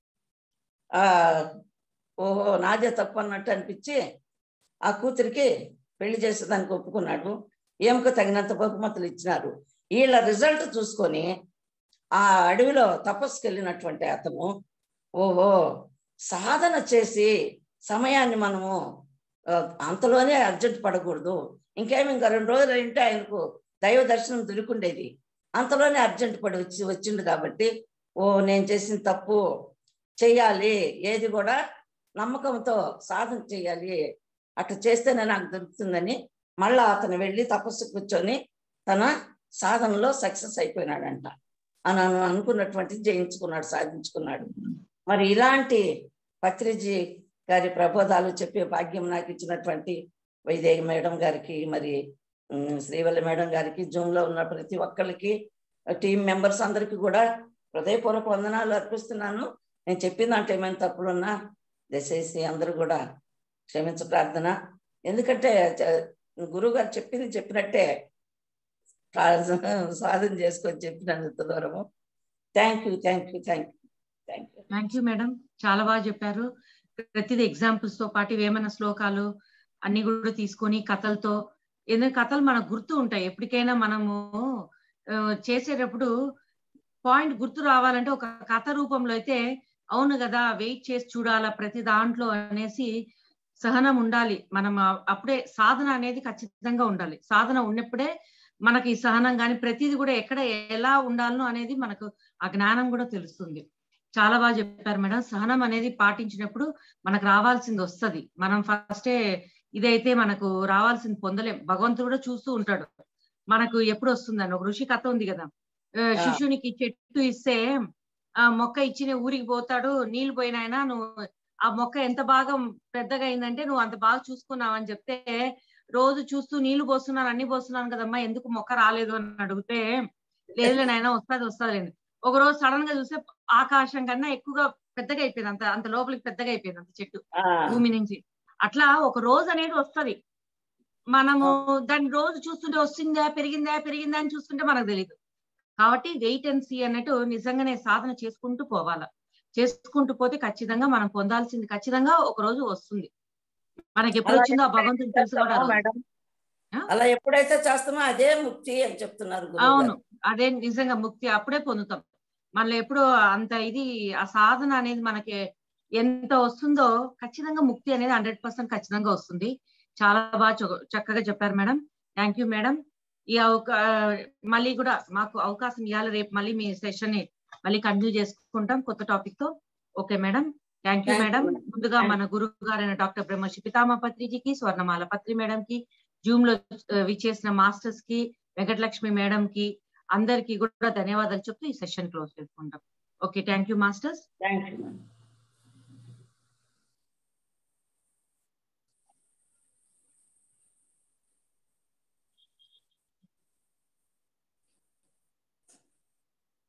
ఆ ఓహో నాదే తప్పు అన్నట్టు అనిపించి ఆ కూతురికి పెళ్లి చేసేదానికి ఒప్పుకున్నాడు ఏమకు తగినంత బహుమతులు ఇచ్చినారు వీళ్ళ రిజల్ట్ చూసుకొని ఆ అడవిలో తపస్సుకి వెళ్ళినటువంటి అతను ఓహో సాధన చేసి సమయాన్ని మనము ఆ, అంతలోనే అర్జెంట్ పడకూడదు ఇంకేమి ఇంకా రెండు రోజులు అంటే ఆయనకు దైవ దర్శనం దొరికిండేది అంతలోనే అర్జెంట్ పడి వచ్చి వచ్చిండు కాబట్టి ఓ నేను చేసిన తప్పు చెయ్యాలి ఏది కూడా నమ్మకంతో సాధన చేయాలి అట్లా చేస్తేనే నాకు దొరుకుతుందని మళ్ళా అతను వెళ్ళి తపస్సు కూర్చొని తన సాధనలో సక్సెస్ అయిపోయినాడంట అని అను- అనుకున్నటువంటిది జయించుకున్నాడు సాధించుకున్నాడు మరి ఇలాంటి పత్రిజీ గారి ప్రబోధాలు చెప్పే భాగ్యం నాకు ఇచ్చినటువంటి వైదేహి మేడం గారికి మరి ఉమ్, శ్రీవల్లి మేడం గారికి జూమ్ లో ఉన్న ప్రతి ఒక్కరికి టీం మెంబర్స్ అందరికీ కూడా హృదయపూర్వక వందనాలు అర్పిస్తున్నాను నేను చెప్పిన దాంట్లో ఏమైనా తప్పులున్నా దయచేసి అందరూ కూడా క్షమించ ప్రార్థన ఎందుకంటే చ- గురువు గారు చెప్పింది చెప్పినట్టే ప్రా- సాధన చేసుకొని చెప్పినంత దూరము thank you thank you thank you thank you thank you madam చాలా బాగా చెప్పారు ప్రతిదీ ఎగ్జాంపుల్స్ తో పాటు ఏమైనా శ్లోకాలు అన్ని కూడా తీసుకొని కథలతో ఎందుకంటే కథలు మనకు గుర్తు ఉంటాయి ఎప్పటికైనా మనము ఆ, చేసేటప్పుడు పాయింట్ గుర్తు రావాలంటే ఒక కథ రూపంలో అయితే అవును కదా వెయిట్ చేసి చూడాలా ప్రతి దాంట్లో అనేసి సహనం ఉండాలి మనం ఆ- అప్పుడే సాధన అనేది ఖచ్చితంగా ఉండాలి సాధన ఉన్నప్పుడే మనకి ఈ సహనం కానీ ప్రతిదీ కూడా ఎక్కడ ఎలా ఉండాలనో అనేది మనకు ఆ జ్ఞానం కూడా తెలుస్తుంది చాలా బాగా చెప్పారు మేడం సహనం అనేది పాటించినప్పుడు మనకు రావాల్సింది వస్తది మనం ఫస్టే ఇదైతే మనకు రావాల్సింది పొందలేం భగవంతుడు కూడా చూస్తూ ఉంటాడు మనకు ఎప్పుడు వస్తుందని ఒక ఋషి కథ ఉంది కదా ఆ, శిష్యునికి చెట్టు ఇస్తే ఆ మొక్క ఇచ్చిన ఊరికి పోతాడు నీళ్లు పోయినాయనా నువ్వు ఆ మొక్క ఎంత బాగా పెద్దగా అయిందంటే నువ్వు అంత బాగా చూసుకున్నావు అని చెప్తే రోజు చూస్తూ నీళ్లు పోస్తున్నాను అన్ని పోస్తున్నాను కదమ్మా ఎందుకు మొక్క రాలేదు అని అడిగితే లేదులే నాయన వస్తుంది వస్తుంది ఒక రోజు సడన్ గా చూస్తే ఆకాశం కన్నా ఎక్కువగా పెద్దగా అయిపోయింది అంత అంత లోపలికి పెద్దగా అయిపోయింది అంత చెట్టు ఆ, భూమి నుంచి అట్లా ఒక రోజు అనేది వస్తది మనము దాన్ని రోజు చూస్తుంటే వస్తుందా పెరిగిందా పెరిగిందా అని చూస్తుంటే మనకు తెలియదు కాబట్టి వెయిట్ అండ్ సీ అన్నట్టు నిజంగానే సాధన చేసుకుంటూ పోవాలా చేసుకుంటూ పోతే ఖచ్చితంగా మనం పొందాల్సింది ఖచ్చితంగా ఒక రోజు వస్తుంది మనకి ఎప్పుడు అలా వచ్చిందో ఆ భగవంతుని తెలుసు కూడా ఆ చేస్తామో రోజు. మేడం ఆ? అలా ఎప్పుడైతే చేస్తామో అదే ముక్తి అని చెప్తున్నారు గురువు అవును గారు. అదే నిజంగా ముక్తి అప్పుడే పొందుతాం మనలో ఎప్పుడు అంత ఇది ఆ సాధన అనేది మనకి ఎంత వస్తుందో ఖచ్చితంగా ముక్తి అనేది హండ్రెడ్ పర్సెంట్ ఖచ్చితంగా వస్తుంది చాలా బాగా చొ- చక్కగా చెప్పారు మేడం థ్యాంక్ యూ మేడం ఈ అవకా మళ్ళీ కూడా మాకు అవకాశం ఇవ్వాలి రేపు మళ్ళీ మీ సెషన్ ని మళ్ళీ కంటిన్యూ చేసుకుంటాం కొత్త టాపిక్ తో okay madam thank you Thank you, madam madam. ముందుగా Thank మన గురువు గారైన డాక్టర్ బ్రహ్మశ్రీ పితామ పత్రిజీకి స్వర్ణమాల పత్రి మేడం కి జూమ్ లో ఆ, విచ్చేసిన మాస్టర్స్ కి వెంకటలక్ష్మి మేడం కి అందరికీ కూడా ధన్యవాదాలు చెప్తూ ఈ సెషన్ క్లోజ్ చేసుకుంటాం okay thank you masters thank you madam